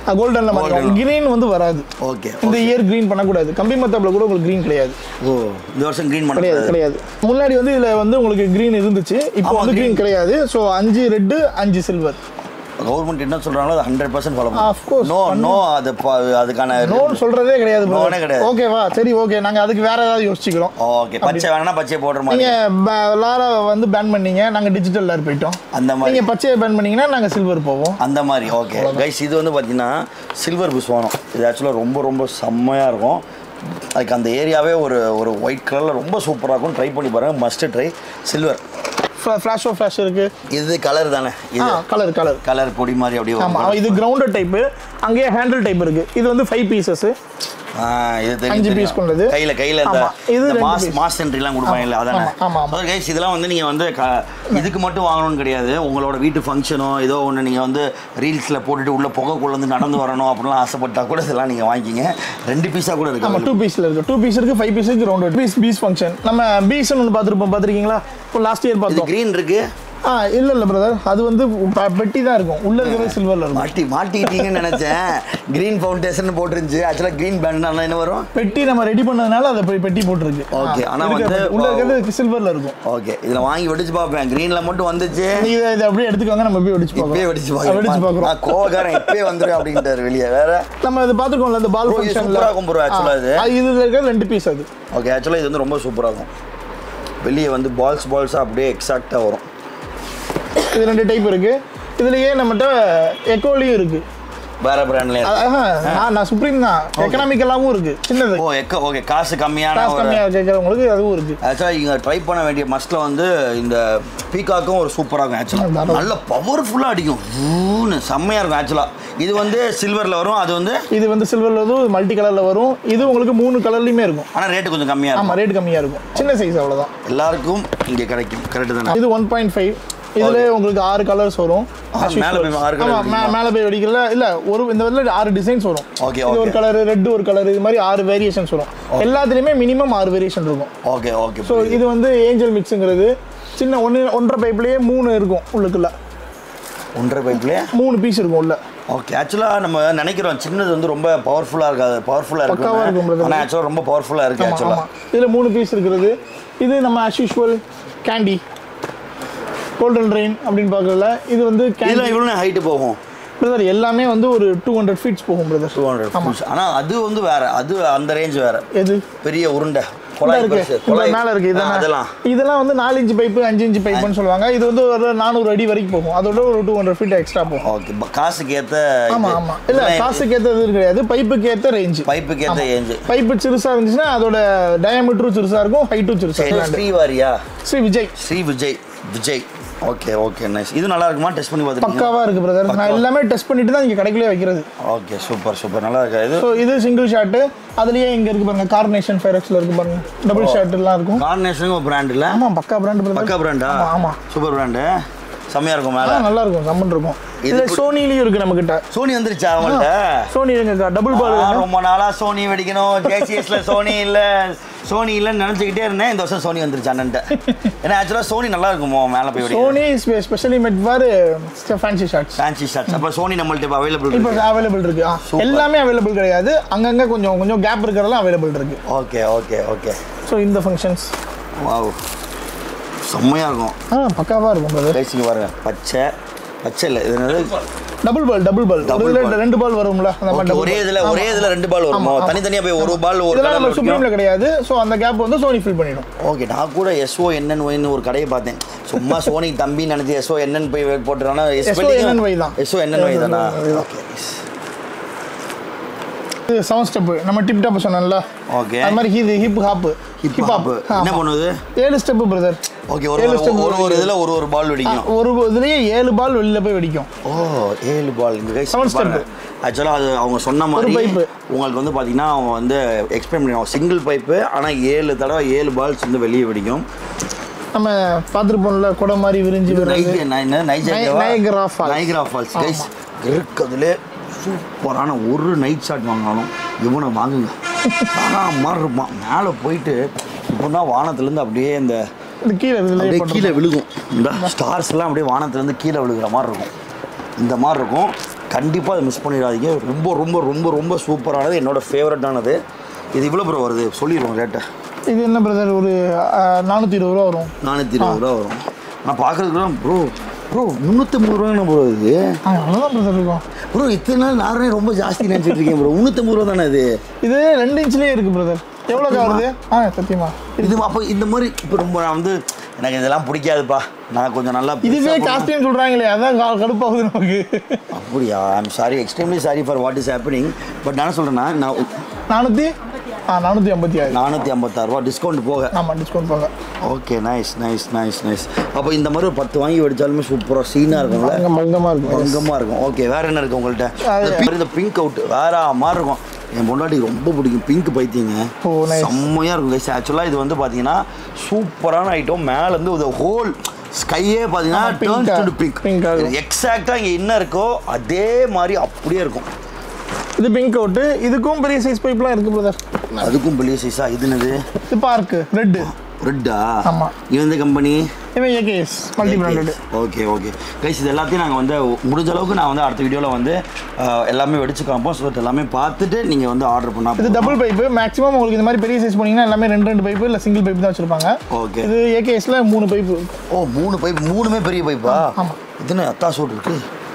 கோல்டன்ல மாத்திக்கலாம் Golden. கிரீன் வந்து வராது ஓகே இந்த இயர் கிரீன் பண்ணக்கூடாது கம்பி மத்தாப்புல கூட உங்களுக்கு கிரீன் கிடையாது ஓ இந்த வருஷம் க்ரீன் கிடையாது பண்ண கிடையாது முன்னாடி வந்து இதுல வந்து உங்களுக்கு கிரீன் இருந்துச்சு இப்போ ஆமா, வந்து green. கிரீன் கிடையாது ஸோ அஞ்சு ரெட்டு அஞ்சு சில்வர் கவர்மெண்ட் என்ன சொல்றாங்களோ அது hundred percent follow Of course, no no அது ப- அதுக்கான நோன் சொல்றதே கிடையாது No னே கிடையாது. ஓகேவா சரி ஓகே நாங்க அதுக்கு வேற ஏதாவது யோசிச்சுக்கிறோம் ஓகே பச்சை வேணா பச்சையை போடுற மாதிரி நீங்க ப- லாரா வந்து பேன் பண்ணீங்க நாங்க டிஜிட்டல் லேர் போயிட்டோம் அந்த மாதிரி நீங்க பச்சையை பேன் பண்ணீங்கன்னா நாங்க சில்வர் போவோம் அந்த மாதிரி ஓகே கைஸ் இது வந்து பார்த்தீங்கன்னா சில்வர் புஷ்வானம் இது ஆக்சுவலாக ரொம்ப ரொம்ப செம்மையாக இருக்கும் அதுக்கு அந்த ஏரியாவே ஒரு ஒரு ஒயிட் கலரில் ரொம்ப சூப்பராக இருக்கும் ட்ரை பண்ணி பாருங்கள் must try silver flash oh flash இருக்கு இது கலர் தானே ஆ இது கலர் கலர் கலர் பொடி மாதிரி அப்படியே ஆமா வரும். இது கிரவுண்டட் டைப்பு அங்கேயே ஹேண்டில் டைப் இருக்கு இது வந்து ஃபைவ் பீசஸ் ஆ, இது தெரியும், அஞ்சு தெரியும். piece கொண்டது. கையில கையில இந்த ஆமா, இது இந்த ரெண்டு மாஸ் piece. மாஸ் என்ட்ரிலாம் கொடுப்பாங்கல்ல ஆமா, அதானே ஆமா, ஆமா. கைஸ் இதெல்லாம் வந்து நீங்க வந்து க- இதுக்கு மட்டும் வாங்கணும்னு கிடையாது உங்களோட வீட்டு ஃபங்க்ஷனோ ஏதோ ஒன்று நீங்க வந்து ரீல்ஸ்ல போட்டுட்டு உள்ள புகை கொண்டு வந்து நடந்து வரணும் அப்படிலாம் ஆசைப்பட்டா கூட இதெல்லாம் நீங்க வாங்கிக்கிங்க ரெண்டு பீஸா கூட ஆமா இருக்கு டூ பீஸ்ல இருக்கு டூ பீஸ் இருக்கு ஃபைவ் பீஸ் இருக்கு ரவுண்ட் பீஸ் பீஸ் ஃபங்க்ஷன் நம்ம பீஸ் ஒன்று பார்த்துருப்போம் பார்த்துருக்கீங்களா இப்போ லாஸ்ட் இயர் இது பார்த்தோம் கிரீன் இருக்கு ஆ இல்ல இல்ல பிரதர் அது வந்து ப- பெட்டி தான் இருக்கும் உள்ள இருக்கிறது சில்வர்ல இருக்கும் மாட்டி மாட்டிக்கிட்டீங்கன்னு நினைச்சேன் கிரீன் ஃபவுண்டேஷன் போட்டுருந்துச்சு ஆக்சுவலாக கிரீன் பேண்ட் என்ன வரும் பெட்டி நம்ம ரெடி பண்ணதுனால அதை பெ- பெட்டி போட்டிருக்கு Okay, ஆ, ஆனா இருக்கிற வந்து பெட்டி. உள்ள இருக்கிறது சில்வர்ல இருக்கும் ஓகே இதில் வாங்கி வெடிச்சு பார்ப்பேன் கிரீன்ல மட்டும் வந்துச்சு நீ இதை இதை அப்படியே எடுத்துக்கோங்க நம்ம போய் வெடிச்சு இப்பயே பார்க்கலாம் வெடிச்சு ஆ, வெடிச்சு பார்க்குறேன் பார்க்குறோம் நான் கோவக்காரன் இப்பயே வந்துடும் அப்படின்ட்டாரு வெளியே வேற நம்ம இது பார்த்துக்கோம்ல இந்த பால் Bro, இது ஃபங்க்ஷன்ல super ஆ இருக்கும் bro, actual ஆ இது. இதுல இருக்கிறது ரெண்டு பீஸ் அது ஓகே ஆக்சுவலாக இது வந்து ரொம்ப சூப்பராக இருக்கும் வெளியே வந்து பால்ஸ் பால்ஸாக அப்படியே எக்ஸாக்டாக வரும் இது ரெண்டு டைப் இருக்கு இதுலயே நம்மகிட்ட எக்கோலியும் இருக்கு வேற பிராண்ட்ல அ- ஆஹா, நான் நான் சுப்ரீம் தான் எக்கனாமிக்கலாவும் இருக்கு சின்னது ஓ எக்க ஓகே காசு கம்மியான காசு ஒரு கம்மியாக கேட்குறவங்களுக்கு அதுவும் இருக்கு ஆக்சுவலாக இங்கே ட்ரை பண்ண வேண்டிய மஸ்ட்டில் வந்து இந்த பீகாக்கும் ஒரு சூப்பராக இருக்கும் ஆக்சுவலாக தாராளம். நல்ல பவர்ஃபுல்லாக அடிக்கும் ஊன்னு செம்மையாக இருக்கும் ஆக்சுவலாக இது வந்து சில்வரில் வரும் அது வந்து இது வந்து சில்வர்ல வரும் மல்டி கலர்ல வரும் இது உங்களுக்கு மூணு கலர்லயுமே இருக்கும் ஆனால் ரேட்டு கொஞ்சம் கம்மியாக ஆமா இருக்கும் ரேட் கம்மியா இருக்கும் சின்ன சைஸ் அவ்வளவுதான் எல்லாருக்கும் இங்கே கிடைக்கும் கரெக்டு தானே இது ஒன் பாயிண்ட் ஃபைவ் இதுல உங்களுக்கு ஆறு கலர்ஸ் வரும் ஆ, As மேல usual. போய் ஆறு colour ஆமா, வெடிக்குமா? மே- மேல போய் வெடிக்கல இல்ல ஒரு இந்த இதில் ஆறு டிசைன்ஸ் வரும் Okay, இது ஒரு okay. கலர் ரெட் ஒரு கலர் இது மாதிரி ஆறு வேரியேஷன்ஸ் வரும் எல்லாத்துலயுமே மினிமம் ஆறு வேரியேஷன் இருக்கும் ஓகே ஓகே ஸோ இது வந்து ஏஞ்சல் மிக்ஸுங்கிறது சின்ன ஒன்று ஒன்றரை பைப்லேயே மூணு இருக்கும் உள்ளுக்குள்ள ஒன்றரை பைப்லேயே மூணு பீஸ் இருக்கும் உள்ள ஓகே ஆக்சுவலாக நம்ம நினைக்கிறோம் சின்னது வந்து ரொம்ப பவர்ஃபுல்லாக இருக்காது பவர்ஃபுல்லாக பக்காவா இருக்கும் இருக்கு brother. ஆனால் ஆக்சுவலாக ரொம்ப பவர்ஃபுல்லாக இருக்குது ஆமா ஆமா ஆக்சுவலாக இதுல மூணு பீஸ் இருக்கிறது இது நம்ம as usual candy golden rain அப்படின்னு பார்க்கறதுல இது வந்து இதில் கேண்டி இவ்வளோ ஹைட்டு போகும் பிரதர் எல்லாமே வந்து ஒரு டூ ஹண்ட்ரட் ஃபீட்ஸ் போகும் பிரதர் டூ ஹண்ட்ரட் ஆனால் அது வந்து வேற அது அந்த ரேஞ்ச் வேற எது பெரிய உருண்டை இதா குழாய் இருக்கு பெருசு, இந்த குழாய் மேல இருக்கு ஆ, இதெல்லாம் அதெல்லாம் இதெல்லாம் வந்து நாலு இன்ச்சு பைப்பு அஞ்சு இன்ச்சு பைப்புன்னு சொல்லுவாங்க இது வந்து ஒரு நானூறு அடி வரைக்கும் போகும் அதோட ஒரு டூ ஹண்ட்ரட் ஃபீட் எக்ஸ்ட்ரா போகும் ஓகே காசுக்கு ஏற்ற ஆமா ஆமா இல்ல காசுக்கு ஏற்ற இது கிடையாது பைப்புக்கு ஏற்ற ரேஞ்சு பைப்புக்கு ஏற்ற ஏஞ்சு பைப்பு சிறுசா இருந்துச்சுன்னா அதோட டயமீட்டரும் சிறுசா இருக்கும் ஹைட்டும் சிறுசா இருக்கும் ஸ்ரீவாரியா Sri Vijay Sri Vijay Vijay okay okay nice இது நல்லா இருக்குமா டெஸ்ட் பண்ணி பார்த்துருக்கீங்க பக்காவா இருக்கு பிரதர் நான் எல்லாமே டெஸ்ட் பண்ணிட்டு தான் இங்க கடைக்குள்ளே வைக்கிறது ஓகே சூப்பர் சூப்பர் நல்லா இருக்கா இது ஸோ இது சிங்கிள் ஷாட்டு அதுலயே இங்க இருக்கு பாருங்க கார்னேஷன் ஃபைரக்ஸ்ல இருக்கு பாருங்க டபுள் ஷாட் எல்லாம் இருக்கும் கார்னேஷனும் ஒரு பிராண்ட் இல்லை ஆமா பக்கா பிராண்ட் பிரதர் பக்கா பிராண்டா ஆமா ஆமா சூப்பர் பிராண்டு செம்மையாக இருக்கும் ஆ, மேலே நல்லா இருக்கும் சம்மன் இருக்கும் இது இதுல கூட- சோனிலையும் இருக்கு நம்ம கிட்ட சோனி வந்துருச்சா அவங்கள்ட்ட சோனி இருக்குங்க டபுள் பால் ஆ, ரொம்ப நாளா சோனி வெடிக்கணும் ஜேசிஎஸ்ல சோனி இல்ல சோனி இல்லைன்னு நினைச்சுக்கிட்டே இருந்தேன் இந்த வருஷம் சோனி வந்துருச்சு அண்ணன்ட்ட ஏன்னா ஆக்சுவலா சோனி நல்லா இருக்குமோ மேல போய் வெடிக்கும் Sonny specially made for fancy shots fancy shots அப்ப சோனி நம்மள்ட்ட இப்போ அவைலபிள் இப்போ இருக்கு அவைலபிள் இருக்கு ஆ, Super. எல்லாமே அவைலபிள் கிடையாது அங்கங்க கொஞ்சம் கொஞ்சம் கேப் இருக்கிறதெல்லாம் அவைலபிள் இருக்கு ஓகே ஓகே ஓகே ஸோ இந்த ஃபங்க்ஷன்ஸ் வாவ் செம்மையா இருக்கும் ஆ பக்காவா இருக்கும் பிரதர் பேசிங்க பாருங்க பச்சை பச்சை இல்லை இது என்னது double ball double ball Double ஒரு இதுல ball. ரெண்டு பால் வரும்ல அந்த மாதிரி Okay, double ஒரே ball. இதுல ஒரே ஆமா. இதுல ரெண்டு பால் வருமோ ஆமா, ஆமா. தனித்தனியா போய் ஒரு பால் ஒரு இதெல்லாம் நம்ம கலர்ல சுப்ரீம்ல கிடையாது ஸோ அந்த கேப் வந்து சோனி ஃபில் பண்ணிடும் ஓகே நான் கூட எஸ்ஓ என்னன் ஒய்னு ஒரு கடையை பார்த்தேன் சும்மா சோனி தம்பி நினைச்சு எஸ்ஓ என்னன்னு போய் போட்டுறானா SONNY தான். எஸ்ஓ என்னன் ஒய் தானா SONNY தான். ஓகே இது செவன் ஸ்டெப் நம்ம டிப் டாப் சொன்னேன்ல ஓகே அது மாதிரி இது ஹிப் ஹாப் ஹிப் ஹாப் என்ன பண்ணுது ஏழு ஸ்டெப் பிரதர் ஓகே ஒரு ஏழு ஒரு- step ஒரு ஒரு இதுல ஒரு ஒரு பால் வெடிக்கும் ஒரு இதுலயே ஏழு பால் வெளியில போய் வெடிக்கும் ஓ ஏழு பால் இந்த கைஸ் Seven step. ஆக்சுவலாக அது அவங்க சொன்ன மாதிரி pipe. உங்களுக்கு வந்து பார்த்தீங்கன்னா அவங்க வந்து எக்ஸ்பிளைன் பண்ணுவாங்க சிங்கிள் பைப்பு ஆனால் ஏழு தடவை ஏழு பால்ஸ் வந்து வெளியே வெடிக்கும் நம்ம பார்த்துருப்போம்ல குடை மாதிரி விரிஞ்சு விடுறது Ni- Niagara Falls. Niagara Falls guys இருக்கிறதுலே சூப்பரான ஒரு நைட் ஷாட் வாங்கினாலும் இவனை வாங்குங்க ஆனால் மாதிரி இருப்பான் மேலே போயிட்டு இப்போனா வானத்துலேருந்து அப்படியே இந்த இது கீழே இதுலயே அப்படியே பண்றது. கீழே விழுகும் இந்த ஸ்டார்ஸ் எல்லாம் அப்படியே வானத்துலேருந்து கீழே விழுகிற மாதிரி இருக்கும் இந்த மாதிரி இருக்கும் கண்டிப்பாக அதை மிஸ் பண்ணிடாதீங்க ரொம்ப ரொம்ப ரொம்ப ரொம்ப சூப்பரானது என்னோட ஃபேவரட்டானது இது இவ்வளோ ப்ரோ வருது சொல்லிடுவோம் ரேட்டை இது என்ன பிரதர் ஒரு நானூற்றி இருபது ரூபா வரும் நானூற்றி இருபது ரூபா வரும் நான் பார்க்குறதுக்குலாம் ப்ரோ ப்ரோ முந்நூற்றம்பது ரூபாய்ண்ணா ப்ரோ இது ஆ அவ்வளோதான் பிரதர் இருக்கும் ப்ரோ இத்தனை நாள் நானே ரொம்ப ஜாஸ்தி நினச்சிட்டு இருக்கேன் ப்ரோ முந்நூற்றம்பது ரூபா தானே இது இது ரெண்டு இன்ச்லேயே இருக்குது பிரதர் எவ்வளோக்கா வருது ஆ சத்தியமா இது அப்போ இந்த மாதிரி இப்போ ரொம்ப நான் வந்து எனக்கு இதெல்லாம் பிடிக்காதுப்பா நான் கொஞ்சம் நல்லா இதுவே பெருசா போடணும். காஸ்ட்லின்னு சொல்கிறாங்களே அதான் கா- கடுப்பாகுது நமக்கு அப்படியா I'm sorry extremely sorry for what is happening but நான் என்ன சொல்கிறேன்னா நான் நானூற்றி ஆ நானூற்றி ஐம்பத்தி ஆறு நானூற்றி ஐம்பத்தாறுரூவா டிஸ்கவுண்ட் போக ஆமாம் டிஸ்கவுண்ட் போங்க okay nice nice nice nice அப்போ இந்த மாதிரி ஒரு பத்து வாங்கி வெடிச்சாலுமே சூப்பராக சீனாக இருக்கும்ல அங்கே மங்கமாக இருக்கும் பங்கமாக இருக்கும் ஓகே வேற என்ன இருக்கு உங்கள்கிட்ட அது- இந்த pink- இந்த பிங்க் அவுட் வேற மாதிரி இருக்கும் என் பொண்டாட்டிக்கு ரொம்ப பிடிக்கும் பிங்க் பைத்தியங்க ஓ, nice. செம்மையாக இருக்கும் கைஸ் ஆக்சுவலாக இது வந்து பார்த்தீங்கன்னா சூப்பரான ஐட்டம் மேலேருந்து ஒரு ஹோல் ஸ்கையே பார்த்தீங்கன்னா ஆமா, pink டேர்ன்ஸ் ஆ- டு பிங்க் pink ஆகும். எக்ஸாக்டாக இங்கே என்ன இருக்கோ அதே மாதிரி அப்படியே இருக்கும் இது பிங்க் அவுட்டு இதுக்கும் பெரிய சைஸ் பைப்லாம் இருக்குது பிரதர் அதுக்கும் பெரிய சைஸா இது என்னது இது பார்க்கு ரெட்டு ரெட்டா ஆமா. இது எந்த கம்பெனி இவன் AKS multi branded okay okay guys இது எல்லாத்தையும் நாங்கள் வந்து முடிஞ்ச அளவுக்கு நான் வந்து அடுத்த வீடியோவில் வந்து அஹ், எல்லாமே வெடிச்சு காமிப்போம் ஸோ எல்லாமே பார்த்துட்டு நீங்கள் வந்து ஆர்டர் பண்ணா இது டபுள் பைப்பு மேக்ஸிமம் உங்களுக்கு இந்த மாதிரி பெரிய சைஸ் போனீங்கன்னா எல்லாமே ரெண்டு ரெண்டு பைப்பு இல்லை சிங்கிள் பைப் தான் வச்சிருப்பாங்க ஓகே இது ஏகேஎஸ்ல மூணு பைப்பு ஓ மூணு பைப் மூணுமே பெரிய பைப்பா ஆமா. இது என்ன அத்தா சூட் இருக்கு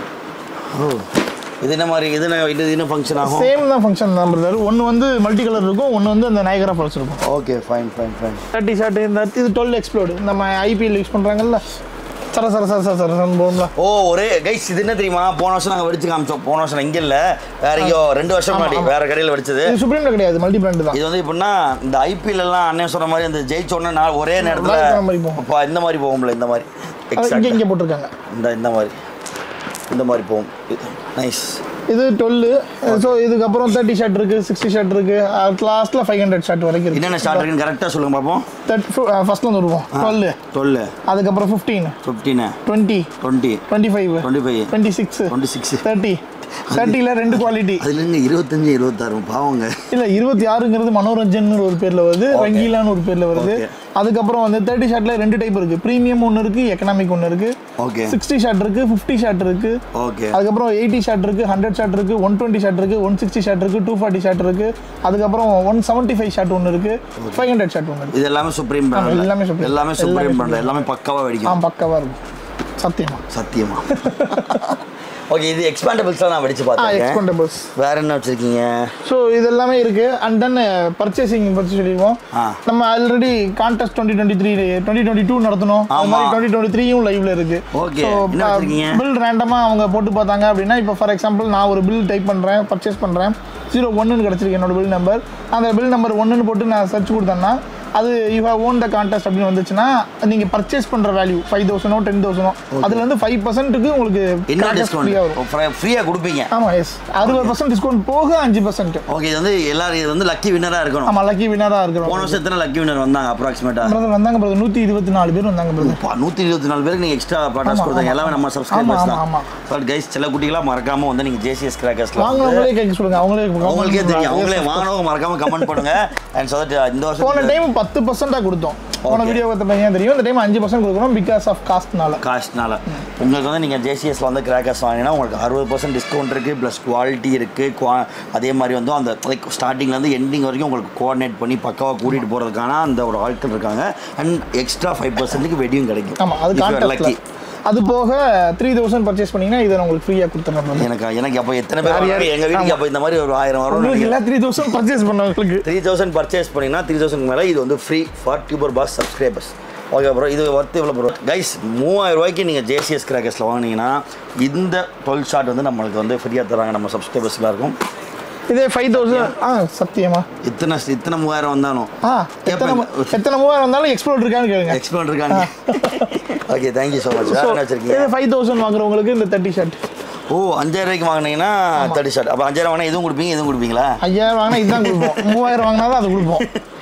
ஓ இது என்ன மாதிரி இது என்ன இது என்ன ஃபங்க்ஷன் ஆகும் சேம் தான் ஃபங்க்ஷன் தான் பிரதர் ஒன்று வந்து மல்டி கலர் இருக்கும் ஒன்று வந்து அந்த நயகரா ஃபால்ஸ் இருக்கும் okay fine fine fine thirty shot இந்த இது டுவெல் எக்ஸ்ப்ளோடு நம்ம ஐபிஎல் யூஸ் பண்ணுறாங்கல்ல சர சர சர சர சரன்னு போகும்ல ஓ ஒரே கைஸ் இது என்ன தெரியுமா போன வருஷம் நாங்கள் வெடிச்சு காமிச்சோம் போன வருஷம் இங்கே இல்லை வேற எங்கேயோ ரெண்டு வருஷம் ஆமா, முன்னாடி ஆமா. வேற கடையில் வெடிச்சது இது சுப்ரீம்ல கிடையாது மல்டி பிராண்ட் தான் இது வந்து எப்படின்னா இந்த ஐபிஎல் எல்லாம் அண்ணன் சொன்ன மாதிரி அந்த ஜெயிச்ச உடனே நான் ஒரே மாதிரி போன மாதிரி நேரத்தில் போகும். இப்போ இந்த மாதிரி போகும்ல இந்த மாதிரி அது இங்கே எக்ஸாக்ட் இங்கே போட்டிருக்காங்க இந்த இந்த மாதிரி இந்த மாதிரி போகும் நைஸ் இது டுவெல்லு ஸோ இதுக்கப்புறம் தேர்ட்டி ஷாட் இருக்கு சிக்ஸ்டி ஷாட் இருக்கு லாஸ்ட்டில் ஃபைவ் ஹண்ட்ரட் ஷாட் வரைக்கும் இருக்கு என்னென்ன ஸ்டார்ட் இருக்குன்னு கரெக்டாக சொல்லுங்க பார்ப்போம் ஃபர்ஸ்ட்ல வந்து வருவோம் டுவெல் டுவெல் அதுக்கப்புறம் fifteen fifteen twenty twenty twenty five twenty five twenty six twenty six thirty தேர்ட்டியில் ரெண்டு குவாலிட்டி அதுல இருந்து இருபத்தஞ்சு இருபத்தாறு பாவங்க இல்லை இருபத்தி ஆறுங்கிறது மனோரஞ்சன் ஒரு பேரில் வருது ரங்கீலான்னு ஒரு பேரில் வருது Okay. அதுக்கப்புறம் வந்து தேர்ட்டி ஷாட்டில் ரெண்டு டைப் இருக்கு ப்ரீமியம் ஒன்று இருக்கு எக்கனாமிக் ஒன்று இருக்கு ஓகே சிக்ஸ்டி ஷாட் இருக்கு ஃபிஃப்டி ஷாட் இருக்கு ஓகே அதுக்கப்புறம் எயிட்டி ஷாட் இருக்கு ஹண்ட்ரட் ஷாட் இருக்கு ஒன் டுவெண்ட்டி ஷாட் இருக்கு ஒன் சிக்ஸ்டி ஷாட் இருக்கு டூ ஃபார்ட்டி ஷாட் இருக்கு அதுக்கப்புறம் ஒன் செவன்ட்டி ஃபைவ் ஷாட் ஒன்று இருக்கு ஃபைவ் ஹண்ட்ரட் ஷாட் ஒன்று இருக்கு இது எல்லாமே சுப்ரீம் ஆமா, பிராண்ட் எல்லாமே Supreme. எல்லாமே எல்லாமே சுப்ரீம் Supreme. பிராண்ட் எல்லாமே பக்காவா ஆ வெடிக்கும் பக்கவா இருக்கும் சத்தியமா சத்தியமா ஓகே இது எக்ஸ்பாண்டபிள்ஸ் நான் வெடிச்சு ஆ பார்த்தேன் எக்ஸ்பெண்டபிள்ஸ் வேற என்ன வச்சிருக்கீங்க ஸோ இது எல்லாமே இருக்கு அண்ட் தென் பர்ச்சேசிங் பற்றி சொல்லிடுவோம் ஆ. நம்ம already contest twenty twenty three twenty twenty two நடத்தணும் அது ஆமா. மாதிரி டுவெண்ட்டி டுவெண்ட்டி த்ரீயும் லைவ்ல இருக்கு Okay. என்ன வச்சிருக்கீங்க? பில் ரேண்டமாக அவங்க போட்டு பார்த்தாங்க அப்படின்னா இப்போ ஃபார் எக்ஸாம்பிள் நான் ஒரு பில் டைப் பண்ணுறேன் பர்ச்சேஸ் பண்ணுறேன் ஜீரோ ஒன்றுன்னு கிடச்சிருக்கு என்னோட பில் நம்பர் அந்த பில் நம்பர் ஒன்றுன்னு போட்டு நான் சர்ச் கொடுத்தேன்னா அது you have won the contest அப்படின்னு வந்துச்சுன்னா நீங்கள் பர்ச்சேஸ் பண்ணுற வேல்யூ ஃபைவ் தௌசண்டோ டென் தௌசண்டோ அதுலேருந்து ஃபைவ் பர்சன்ட்டுக்கு உங்களுக்கு என்ன ஃப்ரீயாக வரும் டிஸ்கவுண்ட் ஃப்ரீயா கொடுப்பீங்க ஆமாம் எஸ் அறுபது பர்சன்ட் டிஸ்கவுண்ட் போக அஞ்சு பர்சன்ட் ஓகே இது வந்து எல்லாரும் இது வந்து லக்கி வின்னரா இருக்கணும் ஆமாம் லக்கி வினராக இருக்கிறோம் போன வருஷம் எத்தனை லக்கி வின்னர் வந்தாங்க அப்ராக்சிமேட்டா பிரதர் வந்தாங்க பிரதர் நூற்றி இருபத்தி நாலு பேர் வந்தாங்க பிரதர் நூற்றி இருபத்தி நாலு பேருக்கு நீங்கள் எக்ஸ்ட்ரா பாட்டாஸ் ஆமா, கொடுத்தீங்க ஆமா, எல்லாமே நம்ம ஆமா. சப்ஸ்கிரைபர்ஸ் ஆமா, தான் ஆமா. பட் கைஸ் சில குட்டிகளாக மறக்காம வந்து நீங்கள் ஜேசிஎஸ் கிராக்கர்ஸ்ல வாங்கினவங்களே கேட்க சொல்லுங்க அவங்களே அவங்களுக்கே தெரியும் அவங்களே வாங்கினவங்க மறக்காம கமெண்ட் பண்ணுங்க அண்ட் so that இந்த போன வருஷம் டைம் பத்து பர்சன்டாக கொடுத்தோம் போன Okay. வீடியோ பார்த்த பையன் தெரியும் இந்த டைம் அஞ்சு பர்சன்ட் கொடுக்குறோம் பிகாஸ் ஆஃப் காஸ்ட்னால காஸ்ட்னால உங்களுக்கு வந்து நீங்கள் ஜேசிஎஸ்ல வந்து கிராக்கர்ஸ் வாங்கினா உங்களுக்கு அறுபது பர்சன்ட் டிஸ்கவுண்ட் இருக்குது ப்ளஸ் குவாலிட்டி இருக்குது குவா அதே மாதிரி வந்து அந்த லைக் ஸ்டார்டிங்லேருந்து எண்டிங் வரைக்கும் உங்களுக்கு கோஆர்டினேட் பண்ணி பக்காவாக கூட்டிகிட்டு போகிறதுக்கான அந்த ஒரு ஆட்கள் இருக்காங்க அண்ட் எக்ஸ்ட்ரா ஃபைவ் பர்சன்ட்டுக்கு வெடியும் கிடைக்கும் ஆமாம் அது If you are கான்டெஸ்ட்ல lucky. அது போக த்ரீ தௌசண்ட் பர்ச்சேஸ் பண்ணீங்கன்னா இதை நான் உங்களுக்கு ஃப்ரீயாக கொடுத்துட்றேன் brother. எனக்கு எனக்கு அப்போ எத்தனை பேர் யார் யார்? வாங்குறாங்க? எங்க வீட்டுக்கு அப்போ இந்த மாதிரி ஒரு ஆயிரம் வரும் உங்களுக்கு எல்லாம் த்ரீ தௌசண்ட் பர்ச்சேஸ் பண்ணவங்களுக்கு த்ரீ தௌசண்ட் பர்ச்சேஸ் பண்ணிங்கன்னா த்ரீ தௌசண்ட் மேலே இது வந்து free for Tuber boss subscribers okay bro இது ஒர்த்து எவ்வளோ ப்ரோ கைஸ் மூவாயிரம் ரூபாய்க்கு நீங்கள் ஜேசிஎஸ் கிராக்கர்ஸில் வாங்கினீங்கன்னா இந்த டுவெல் ஷாட் வந்து நம்மளுக்கு வந்து ஃப்ரீயாக தராங்க நம்ம சப்ஸ்கிரைபர்ஸ்லாம் இருக்கும் இதே ஃபைவ் தௌசண்ட் ஆ சத்தியமா இத்தனை இத்தனை மூவாயிரம் வந்தாலும் ஆ எத்தனை மு- எத்தனை மூவாயிரம் வந்தாலும் எக்ஸ்ப்ளோர் இருக்கான்னு கேளுங்க எக்ஸ்பிளைன் இருக்காங்க ஓகே தேங்க்யூ ஸோ மச் வேறு என்ன வச்சிருக்கீங்க இதே ஃபைவ் தௌசண்ட் வாங்குறவங்களுக்கு இந்த தேர்ட்டி ஷர்ட் ஓ அஞ்சாயிரம் ரூபாய்க்கு வாங்கினீங்கன்னா தேர்ட்டி ஷாட் அப்போ அஞ்சாயிரம் வாங்கினா இதுவும் கொடுப்பீங்க இதுவும் கொடுப்பீங்களா ஐயாயிரம் வாங்கினா இதுதான் கொடுப்போம் மூவாயிரம் வாங்கினா தான் அது கொடுப்போம்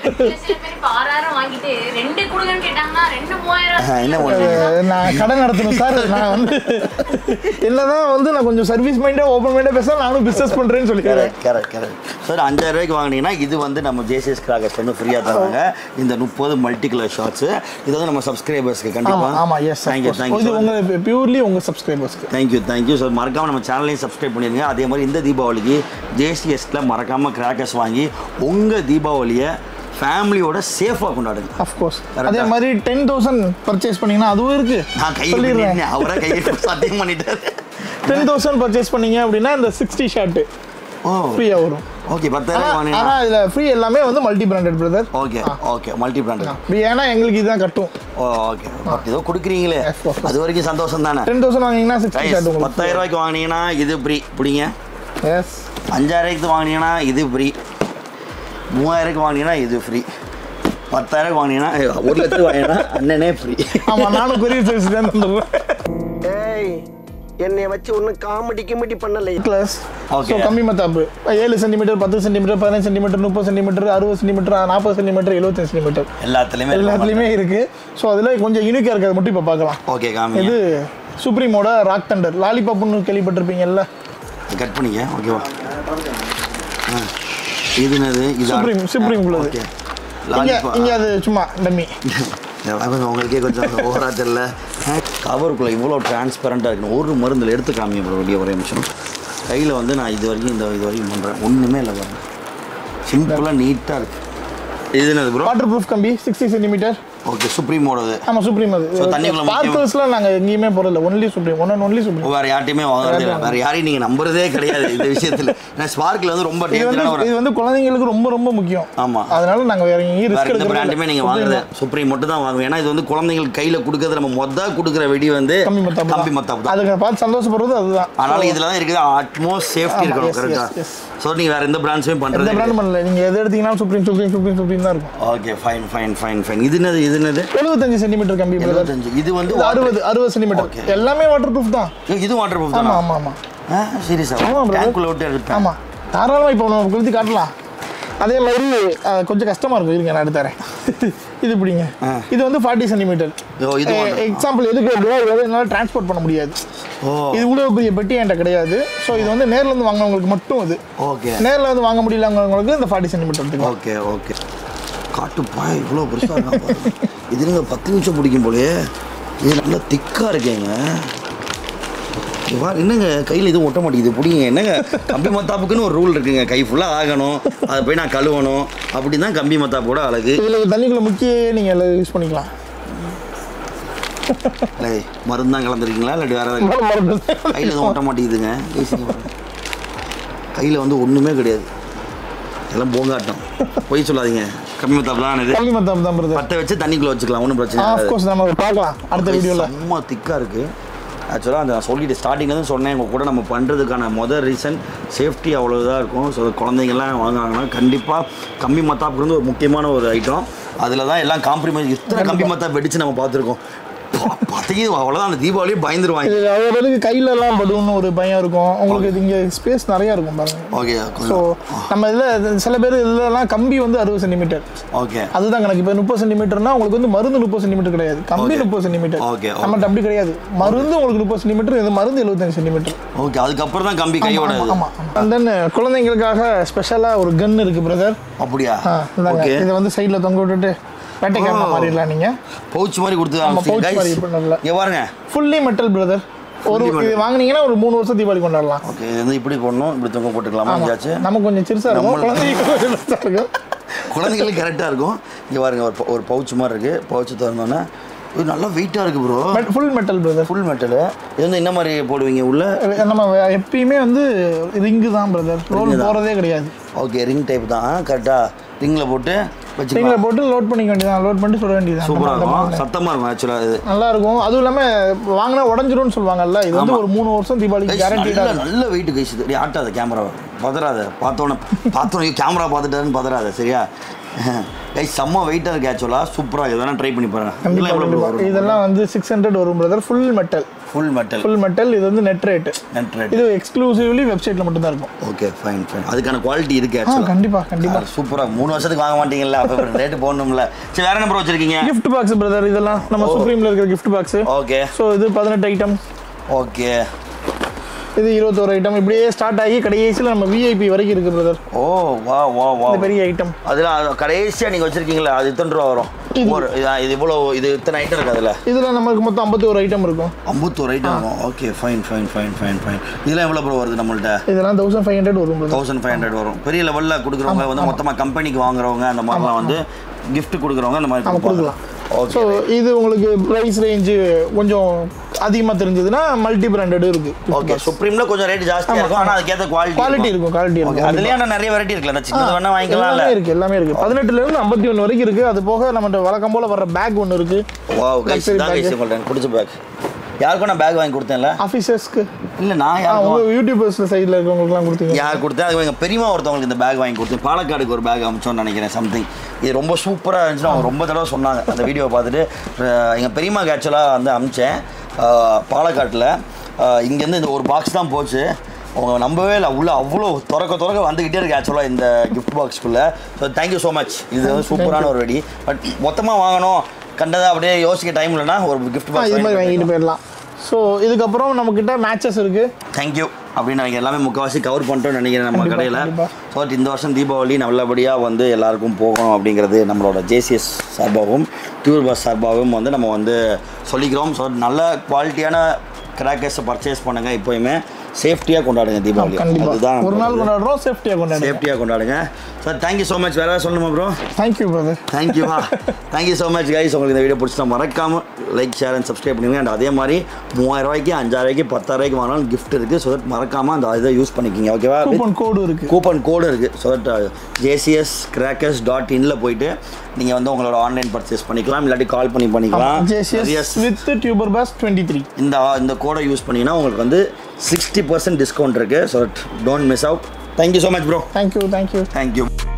சில பேர் இப்ப ஆறாயிரம் வாங்கிட்டு ரெண்டு கொடுங்கன்னு கேட்டாங்கன்னா ரெண்டு மூவாயிரம் என்ன பண்ணுறீங்க அஹ் நான் கடை நடத்தணும் சார் நான் வந்து என்னதான் வந்து நான் கொஞ்சம் சர்வீஸ் மைண்டாக ஓப்பன் மைண்டாக பேச நானும் பிஸ்னஸ் பண்ணுறேன்னு சொல்லிக்கிறேன் கரெக்ட் கரெக்ட் கரெக்ட் சார் அஞ்சாயிரம் ரூபாய்க்கு வாங்கினீங்கன்னா இது வந்து நம்ம ஜேசிஎஸ் கிராகர்ஸ் வந்து ஃப்ரீயாக தராங்க இந்த முப்பது மல்டி கலர் ஷார்ட்ஸு இது வந்து நம்ம சப்ஸ்கிரைபர்ஸ்க்கு ஆமா கண்டிப்பாக ஆமா எஸ் தேங்க்யூ இது தேங்க்யூ உங்க பியூர்லி உங்க சப்ஸ்கிரைபர்ஸ்க்கு தேங்க்யூ தேங்க்யூ சார் மறக்காமல் நம்ம சேனலையும் சப்ஸ்கிரைப் பண்ணிடுங்க அதே மாதிரி இந்த தீபாவளிக்கு ஜேசிஎஸ்ல மறக்காமல் கிராக்கர்ஸ் வாங்கி உங்கள் தீபாவளியை ஃபேமிலியோட சேஃபாக கொண்டாடுங்க அஃப்கோர்ஸ் Correct அதே ஆ? மாதிரி டென் தௌசண்ட் பர்ச்சேஸ் பண்ணீங்கன்னா அதுவும் இருக்கு நான் கை சொல்லிடுறேன் பண்ணிட்டேன் அவரை கையை சத்தியம் பண்ணிட்டாரு டென் தௌசண்ட் பர்ச்சேஸ் பண்ணீங்க அப்படின்னா இந்த சிக்ஸ்டி ஷர்ட்டு ஓ ஃப்ரீயாக வரும் ஓகே பத்தாயிரம் ஆனா வாங்கினீங்கன்னா ஆனா இதுல ஃப்ரீ எல்லாமே வந்து multi branded brother okay okay multi branded free ஏன்னா எங்களுக்கு இதுதான் கட்டும் ஓ ஓகே ஓகே ஏதோ கொடுக்குறீங்களே Yes, of course. அது வரைக்கும் சந்தோஷம் தானே டென் தௌசண்ட் வாங்கினீங்கன்னா சிக்ஸ்டி ஷர்ட் உங்களுக்கு பத்தாயிரம் ரூபாய்க்கு வாங்கினீங்கன்னா இது ஃப்ரீ பிடிங்க எஸ் அஞ்சாயிரத்துக்கு வாங்கினீங்கன்னா இது ஃப்ரீ மூவாயிரத்துக்கு வாங்கினீங்கன்னா இது ஃப்ரீ பத்தாயிரம் வாங்கினீங்கன்னா ஏய், ஒரு லட்சத்துக்கு வாங்கினீங்கன்னா அண்ணனே ஃப்ரீ ஆமா நானும் பெரிய சைஸ் தான் தந்துடுறேன் ஏய் என்னைய வச்சு ஒன்றும் காமெடி கிமெடி பண்ணலை கிளாஸ் Okay. ஸோ கம்மி மத்தாப்பு ஏழு சென்டிமீட்டர் பத்து சென்டிமீட்டர் பதினஞ்சு சென்டிமீட்டர் முப்பது சென்டிமீட்டர் அறுபது சென்டிமீட்டர் நாற்பது சென்டிமீட்டர் எழுபத்தஞ்சு சென்டிமீட்டர் எல்லாத்துலேயுமே எல்லாத்துலேயுமே இருக்கு ஸோ அதில் கொஞ்சம் யூனிக்காக இருக்கிறது மட்டும் இப்போ பார்க்கலாம் ஓகே காமிங்க இது சுப்ரீமோட ராக் தண்டர் லாலிபாப்னு கேள்விப்பட்டிருப்பீங்கல்ல கட் பண்ணிக்க ஓகேவா ஆ. இது என்னது இது Supreme, Supreme உள்ளது. ஓகே இங்க லாலிபாப் இங்க அது சும்மா டம்மி கொஞ்சம் உங்களுக்கே கொஞ்சம் ஓவரா தெரியல கவருக்குள்ளே இவ்வளோ டிரான்ஸ்பரண்ட்டாக இருக்கணும் ஒரு மருந்தில் எடுத்து காமிங்க ப்ரோ அப்படியே ஒரே நிமிஷம் கையில் வந்து நான் இது வரைக்கும் இந்த இது வரைக்கும் பண்ணுறேன் ஒன்றுமே இல்லை பாருங்க சிம்பிளாக நீட்டாக இருக்கு இது என்னது ப்ரோ வாட்டர் ப்ரூஃப் கம்பி சிக்ஸ்டி சென்டிமீட்டர் ஓகே சுப்ரீமோடது ஆமா சுப்ரீம் அது So, தண்ணிக்குள்ள முக்கியம். ஸ்பார்க்கிள்ஸ்லாம் நாங்க எங்கேயுமே போறதில்ல only Supreme one only Supreme வேறு யார்ட்டையுமே வாங்குறதே இல்லை வேறு யாரையும் நீங்கள் நம்புறதே கிடையாது இந்த விஷயத்தில் ஏன்னா ஸ்பார்க்கில் வந்து ரொம்ப இது வந்து டேஞ்சரான ஒரு இது வந்து குழந்தைங்களுக்கு ரொம்ப ரொம்ப முக்கியம் ஆமா. அதனால நாங்க வேற எங்கேயும் வேற ரிஸ்க் எந்த பிராண்டுமே நீங்க வாங்குறது சுப்ரீம் மட்டும் தான் வாங்குவோம் ஏன்னா இது வந்து குழந்தைங்களுக்கு கையில கொடுக்கறது நம்ம மொத கொடுக்குற வெடி வந்து கம்மி மத்தாப்பு கம்பி தான். மத்தாப்பு தான் அதுக்கு பார்த்து சந்தோஷப்படுறது அதுதான் அதனால இதுல தான் இருக்குது அட்மோஸ்ட் சேஃப்டி ஆமா, இருக்கணும் yes, கரெக்டா yes, yes. ஸோ நீங்க வேற எந்த பிராண்ட்ஸுமே எந்த பண்றது பிராண்ட் பண்ணல நீங்க எது எடுத்தீங்கன்னா சுப்ரீம் சுப்ரீம் சுப்ரீம் சுப்ரீம் தான் இருக்கும் okay fine fine fine fine இது என்னது இது என்னது எழுபத்தஞ்சு சென்டிமீட்டர் கம்பி brother. எழுபத்தஞ்சு இது வந்து இது அறுபது அறுபது Okay. சென்டிமீட்டர் எல்லாமே வாட்டர் ப்ரூஃப் தான் water- இது வாட்டர் ப்ரூஃப் ஆமா தானா ஆமா ஆமா சீரியஸா ஆமா, brother. டேங்க்குள்ள விட்டு எடுப்பேன் ஆமா தாராளமா இப்போ நம்ம குளித்து காட்டலாம் அதே மாதிரி அஹ், கொஞ்சம் கஷ்டமா இருக்கும் இருங்க நான் எடுத்துறேன் இது பிடிங்க ஆ. இது வந்து ஃபார்ட்டி சென்டிமீட்டர் ஓ, இது water- எக்ஸாம்பிள் எதுக்கு அப்படின்னா இது வந்து என்னால் டிரான்ஸ்போர்ட் பண்ண முடியாது ஓ இது இவ்வளோ பெரிய பெட்டி என்கிட்ட கிடையாது ஸோ இது வந்து நேர்ல இருந்து வாங்கினவங்களுக்கு மட்டும் இது ஓகே நேர்ல வந்து வாங்க முடியலங்கிறவங்களுக்கு இந்த ஃபார்ட்டி சென்டிமீட்டர் எடுத்துக்கலாம் ஓகே ஓகே காட்டு பாய் இவ்வளோ பெருசாக இருக்கா பாருங்க. இது நீங்கள் பத்து நிமிஷம் பிடிக்கும் போலயே இது நல்லா திக்காக இருக்கேங்க இங்க பாரு, என்னங்க கையில் எதுவும் ஒட்ட மாட்டேங்குது பிடிங்க என்னங்க கம்பி மத்தாப்புக்குன்னு ஒரு ரூல் இருக்குங்க கை ஃபுல்லாக ஆகணும் அதை போய் நான் கழுவணும் அப்படி தான் கம்பி மத்தாப்போட அழகு இதில் தண்ணிக்குள்ள முக்கிய நீங்கள் யூஸ் பண்ணிக்கலாம் இல்லை மருந்து தான் கலந்துருக்கீங்களா இல்லாட்டி வேறு ஏதாவது கையில் எதுவும் ஒட்ட மாட்டேங்குதுங்க கையில் வந்து ஒன்றுமே கிடையாது எல்லாம் போங்காட்டம் பொய் சொல்லாதீங்க கம்பி மத்தாப்பு தான் இது கம்மி மத்தாப்பு தான் பிரதர் பற்ற வச்சு தண்ணிக்குள்ள வச்சுக்கலாம் ஒன்றும் பிரச்சனை ஆஃப் கிடையாது கோர்ஸ் நம்ம அதை பார்க்கலாம் அடுத்த வீடியோவில் செம்ம திக்காக இருக்குது ஆக்சுவலாக அந்த சொல்லிட்டு ஸ்டார்டிங்லேருந்து சொன்னேன் உங்கள் கூட நம்ம பண்ணுறதுக்கான மொதல் ரீசன் சேஃப்டி அவ்வளோ இதாக இருக்கும் ஸோ குழந்தைங்கள்லாம் வாங்குறாங்கன்னா கண்டிப்பாக கம்பி மத்தாப்புக்கு வந்து ஒரு முக்கியமான ஒரு ஐட்டம் அதில் தான் எல்லாம் காம்ப்ரமைஸ் இத்தனை கம்பி மத்தாப்பு வெடிச்சு நம்ம பார்த்துருக்கோம் பார்த்துக்கி அவ்வளோதான் அந்த தீபாவளியே பயந்துருவாங்க இது அவருக்கு கையிலலாம் படுன்னு ஒரு பயம் இருக்கும் உங்களுக்கு இது இங்கே ஸ்பேஸ் நிறையா இருக்கும் பாருங்க ஓகே ஸோ நம்ம இதில் சில பேர் இதெல்லாம் கம்பி வந்து அறுபது சென்டிமீட்டர் ஓகே அதுதான் கணக்கு இப்போ முப்பது சென்டிமீட்டர்னா உங்களுக்கு வந்து மருந்து முப்பது சென்டிமீட்டர் கிடையாது கம்பி Okay. முப்பது சென்டிமீட்டர் Okay, okay. நம்மகிட்ட அப்படி கிடையாது மருந்து உங்களுக்கு முப்பது சென்டிமீட்டர் இது மருந்து எழுபத்தஞ்சு சென்டிமீட்டர் ஓகே அதுக்கப்புறம் தான் கம்பி கையோட இது. ஆமா அண்ட் தென் குழந்தைங்களுக்காக ஸ்பெஷலாக ஒரு கன் இருக்கு பிரதர் அப்படியா ஓகே ஓகே இதை வந்து சைடில் தொங்க விட்டுட்டு வேட்டைக்காரமா Oh. மாறிடலாம் நீங்கள் பவுச் மாதிரி கொடுத்து ஆமா, pouch guys, மாதிரி பண்ணல. இங்க பாருங்க ஃபுல்லி மெட்டல் பிரதர் ஒரு Fully இது வாங்குனீங்கன்னா ஒரு மூணு வருஷம் தீபாவளி கொண்டாடலாம் ஓகே இது வந்து இப்படி போடணும் இப்படி தொங்க போட்டுக்கலாமா ஆமா. எங்கேயாச்சும் நமக்கு கொஞ்சம் சிறுசா இருக்கும் நம்மள- குழந்தைங்களுக்கு கொஞ்சம் பெருசா இருக்கும் குழந்தைங்களுக்கு கரெக்டாக இருக்கும் இங்கே பாருங்க ஒரு ப- ஒரு பவுச் மாதிரி இருக்குது பவுச் திறந்தோன்னே இது நல்லா வெயிட்டாக இருக்குது bro full metal brother full metal இது வந்து என்ன மாதிரி போடுவீங்க உள்ள நம்ம எப்பயுமே வந்து ரிங்கு தான் பிரதர் ரோல் போறதே கிடையாது ஓகே ரிங் டைப் தான் கரெக்டாக ரிங்கில் போட்டு ரிங்கில் வச்சுக்கலாம் போட்டு லோட் பண்ணிக்க வேண்டியதான் லோட் பண்ணிட்டு சுட வேண்டியதான் சூப்பராக அந்த மாதிரி இருக்கும் சத்தமாக இருக்கும் ஆக்சுவலாக இது நல்லா இருக்கும் அதுவும் இல்லாம வாங்கினா உடஞ்சிரும்னு சொல்லுவாங்கல்ல இது வந்து ஆமா. ஒரு மூணு வருஷம் தீபாவளிக்கு Guys, கேரண்டீடா நல்ல நல்ல வெயிட் கைஸ் இது ஆட்டாத கேமராவை பதறாத பார்த்தோன்னே பார்த்தோன்னே கேமரா பார்த்துட்டாருன்னு பதறாத சரியா கைஸ் செம்ம வெயிட்டாக இருக்கு ஆக்சுவலாக சூப்பராக இதெல்லாம் ட்ரை பண்ணி பாருங்க இதெல்லாம் கண்டிப்பா எவ்வளோ கண்டிப்பா. வரும் இதெல்லாம் வந்து சிக்ஸ் ஹண்ட்ரட் வரும் brother full metal full metal full metal இது வந்து நெட் ரேட் நெட் ரேட் இது எக்ஸ்க்ளூசிவ்லி வெப்சைட்ல மட்டும் தான் இருக்கும் ஓகே ஃபைன் ஃபைன் அதுக்கான குவாலிட்டி இருக்கு ஆ ஆக்சுவலாக கண்டிப்பா கண்டிப்பா சூப்பராக மூணு வருஷத்துக்கு வாங்க மாட்டீங்கல்ல அப்போ ரேட்டு போடணும்ல சரி வேற என்ன ப்ரோ வச்சிருக்கீங்க gift பாக்ஸ் பிரதர் இதெல்லாம் நம்ம சுப்ரீம்ல இருக்கிற gift பாக்ஸ் ஓகே ஸோ இது பதினெட்டு ஐட்டம் ஓகே இது இருபத்தோரு ஐட்டம் இப்படியே ஸ்டார்ட் ஆகி கடைசியில் நம்ம விஐபி வரைக்கும் இருக்கு பிரதர் ஓ வா வா வா இந்த பெரிய ஐட்டம் அதில் கடைசியாக நீங்கள் வச்சிருக்கீங்களா அது எத்தனை ரூபா வரும் ஒரு இதா- இது இவ்வளோ இது இத்தனை ஐட்டம் இருக்கு அதில் இதில் நமக்கு மொத்தம் ஐம்பத்தி ஒரு ஐட்டம் இருக்கும் ஐம்பத்தோரு ஐட்டம் வரும் okay fine fine fine fine fine இதெல்லாம் எவ்வளோ ப்ரோ வருது நம்மள்ட்ட இதெல்லாம் தௌசண்ட் ஃபைவ் ஹண்ட்ரட் வரும் brother. தௌசண்ட் ஃபைவ் ஹண்ட்ரட் வரும் பெரிய லெவலில் கொடுக்குறவங்க வந்து மொத்தமாக கம்பெனிக்கு வாங்குறவங்க அந்த மாதிரிலாம் வந்து gift கொடுக்குறவங்க அந்த மாதிரி ஆமா, கொடுப்பாங்க ஸோ ஓகே இது உங்களுக்கு ப்ரைஸ் ரேஞ்சு கொஞ்சம் அதிகமாக தெரிஞ்சதுன்னா மல்டி பிராண்டட் இருக்கு ஓகே சுப்ரீம்ல கொஞ்சம் ரேட் ஜாஸ்தியாக இருக்கும் ஆனால் அதுக்கேற்ற குவாலிட்டி குவாலிட்டி இருக்கும் குவாலிட்டி ஓகே இருக்கும் அதுலேயே ஆனால் நிறைய வெரைட்டி இருக்குல்ல நான் சின்னது வேணா வாங்கிக்கலாம்ல எல்லாமே இருக்கு எல்லாமே இருக்கு பதினெட்டுல இருந்து ஐம்பத்தி ஒன்று வரைக்கும் இருக்கு அது போக நம்ம வழக்கம் போல வர பேக் ஒன்று இருக்கு வாவ் கைஸ் Luxury தான் bag. கைஸ் உங்கள்ட்ட பிடிச்ச பேக் யாருக்கும் நான் பேக் வாங்கி கொடுத்தேன்ல ஆஃபீஸர்ஸ்க்கு இல்லை நான் யாருக்கும் உங்க யூடியூபர்ஸ் சைடில் இருக்கவங்களுக்குலாம் கொடுத்தீங்க யார் கொடுத்தேன் அது எங்கள் பெரியமா ஒருத்தவங்களுக்கு இந்த பேக் வாங்கி கொடுத்தேன் பாலக்காடுக்கு ஒரு பேக் அமிச்சோன்னு நினைக்கிறேன் சம்திங் இது ரொம்ப சூப்பராக இருந்துச்சுன்னு அவங்க ரொம்ப தடவை சொன்னாங்க அந்த வீடியோவை பார்த்துட்டு எங்கள் பெரியமாக்கு ஆக்சுவலாக வந்து அமிச்சேன் பாலக்காட்டில் இங்கேருந்து இந்த ஒரு பாக்ஸ் தான் போச்சு அவங்க நம்பவே இல்லை உள்ள அவ்வளோ திறக்க திறக்க வந்துக்கிட்டே இருக்கு ஆக்சுவலாக இந்த கிஃப்ட் பாக்ஸ்க்குள்ளே ஸோ தேங்க்யூ ஸோ மச் இது வந்து சூப்பரான ஒரு வெடி பட் மொத்தமாக வாங்கணும் கண்டதை அப்படியே யோசிக்க டைம் இல்லைன்னா ஒரு கிஃப்ட் ஆ, இது மாதிரி வாங்கிட்டு பாக்ஸ் போயிடலாம் ஸோ இதுக்கப்புறம் நம்மக்கிட்ட மேட்சஸ் இருக்கு தேங்க்யூ அப்படின்னு நாங்கள் எல்லாமே முக்கால்வாசி கவர் பண்ணிட்டோம்னு நினைக்கிறேன் நம்ம கண்டிப்பா, கடையில் கண்டிப்பா. ஸோ இந்த வருஷம் தீபாவளி நல்லபடியாக வந்து எல்லாருக்கும் போகணும் அப்படிங்கிறது நம்மளோட ஜேசிஎஸ் சார்பாகவும் டியூர் பஸ் சார்பாகவும் வந்து நம்ம வந்து சொல்லிக்கிறோம் ஸோ நல்ல குவாலிட்டியான கிராக்கர்ஸை பர்ச்சேஸ் பண்ணுங்கள் எப்போயுமே சேஃப்டியாக கொண்டாடுங்க தீபாவளி கண்டிப்பா அதுதான் ஒரு நாள் கொண்டாடுறோம் சேஃப்டியாக கொண்டாடுறோம் சேஃப்டியாக கொண்டாடுங்க சார் தேங்க்யூ ஸோ மச் வேறு ஏதாவது சொல்லணுமா ப்ரோ தேங்க்யூ பிரதர் தேங்க்யூவா தேங்க்யூ ஸோ மச் கைஸ் உங்களுக்கு இந்த வீடியோ பிடிச்சா மறக்காம லைக் ஷேர் அண்ட் சப்ஸ்கிரைப் பண்ணுங்க அண்ட் அதே மாதிரி மூவாயிரம் ரூபாய்க்கு அஞ்சாயிரம் ரூபாய்க்கு பத்தாயிரம் ரூபாய்க்கு வாங்கினாலும் கிஃப்ட் இருக்குது ஸோ தட் மறக்காம அந்த இதை யூஸ் பண்ணிக்கிங்க ஓகேவா கூப்பன் கோடு இருக்கு கூப்பன் கோடு இருக்குது so that JCS crackers dot இனில் போயிட்டு நீங்கள் வந்து உங்களோட ஆன்லைன் பர்ச்சேஸ் பண்ணிக்கலாம் இல்லாட்டி கால் பண்ணி பண்ணிக்கலாம் JCS Yes. With Tuber bus twenty three இந்த இந்த கோடை யூஸ் பண்ணிங்கன்னா உங்களுக்கு வந்து சிக்ஸ்டி பர்சன்ட் டிஸ்கவுண்ட் இருக்குது so that don't miss out thank you so much bro thank you thank you thank you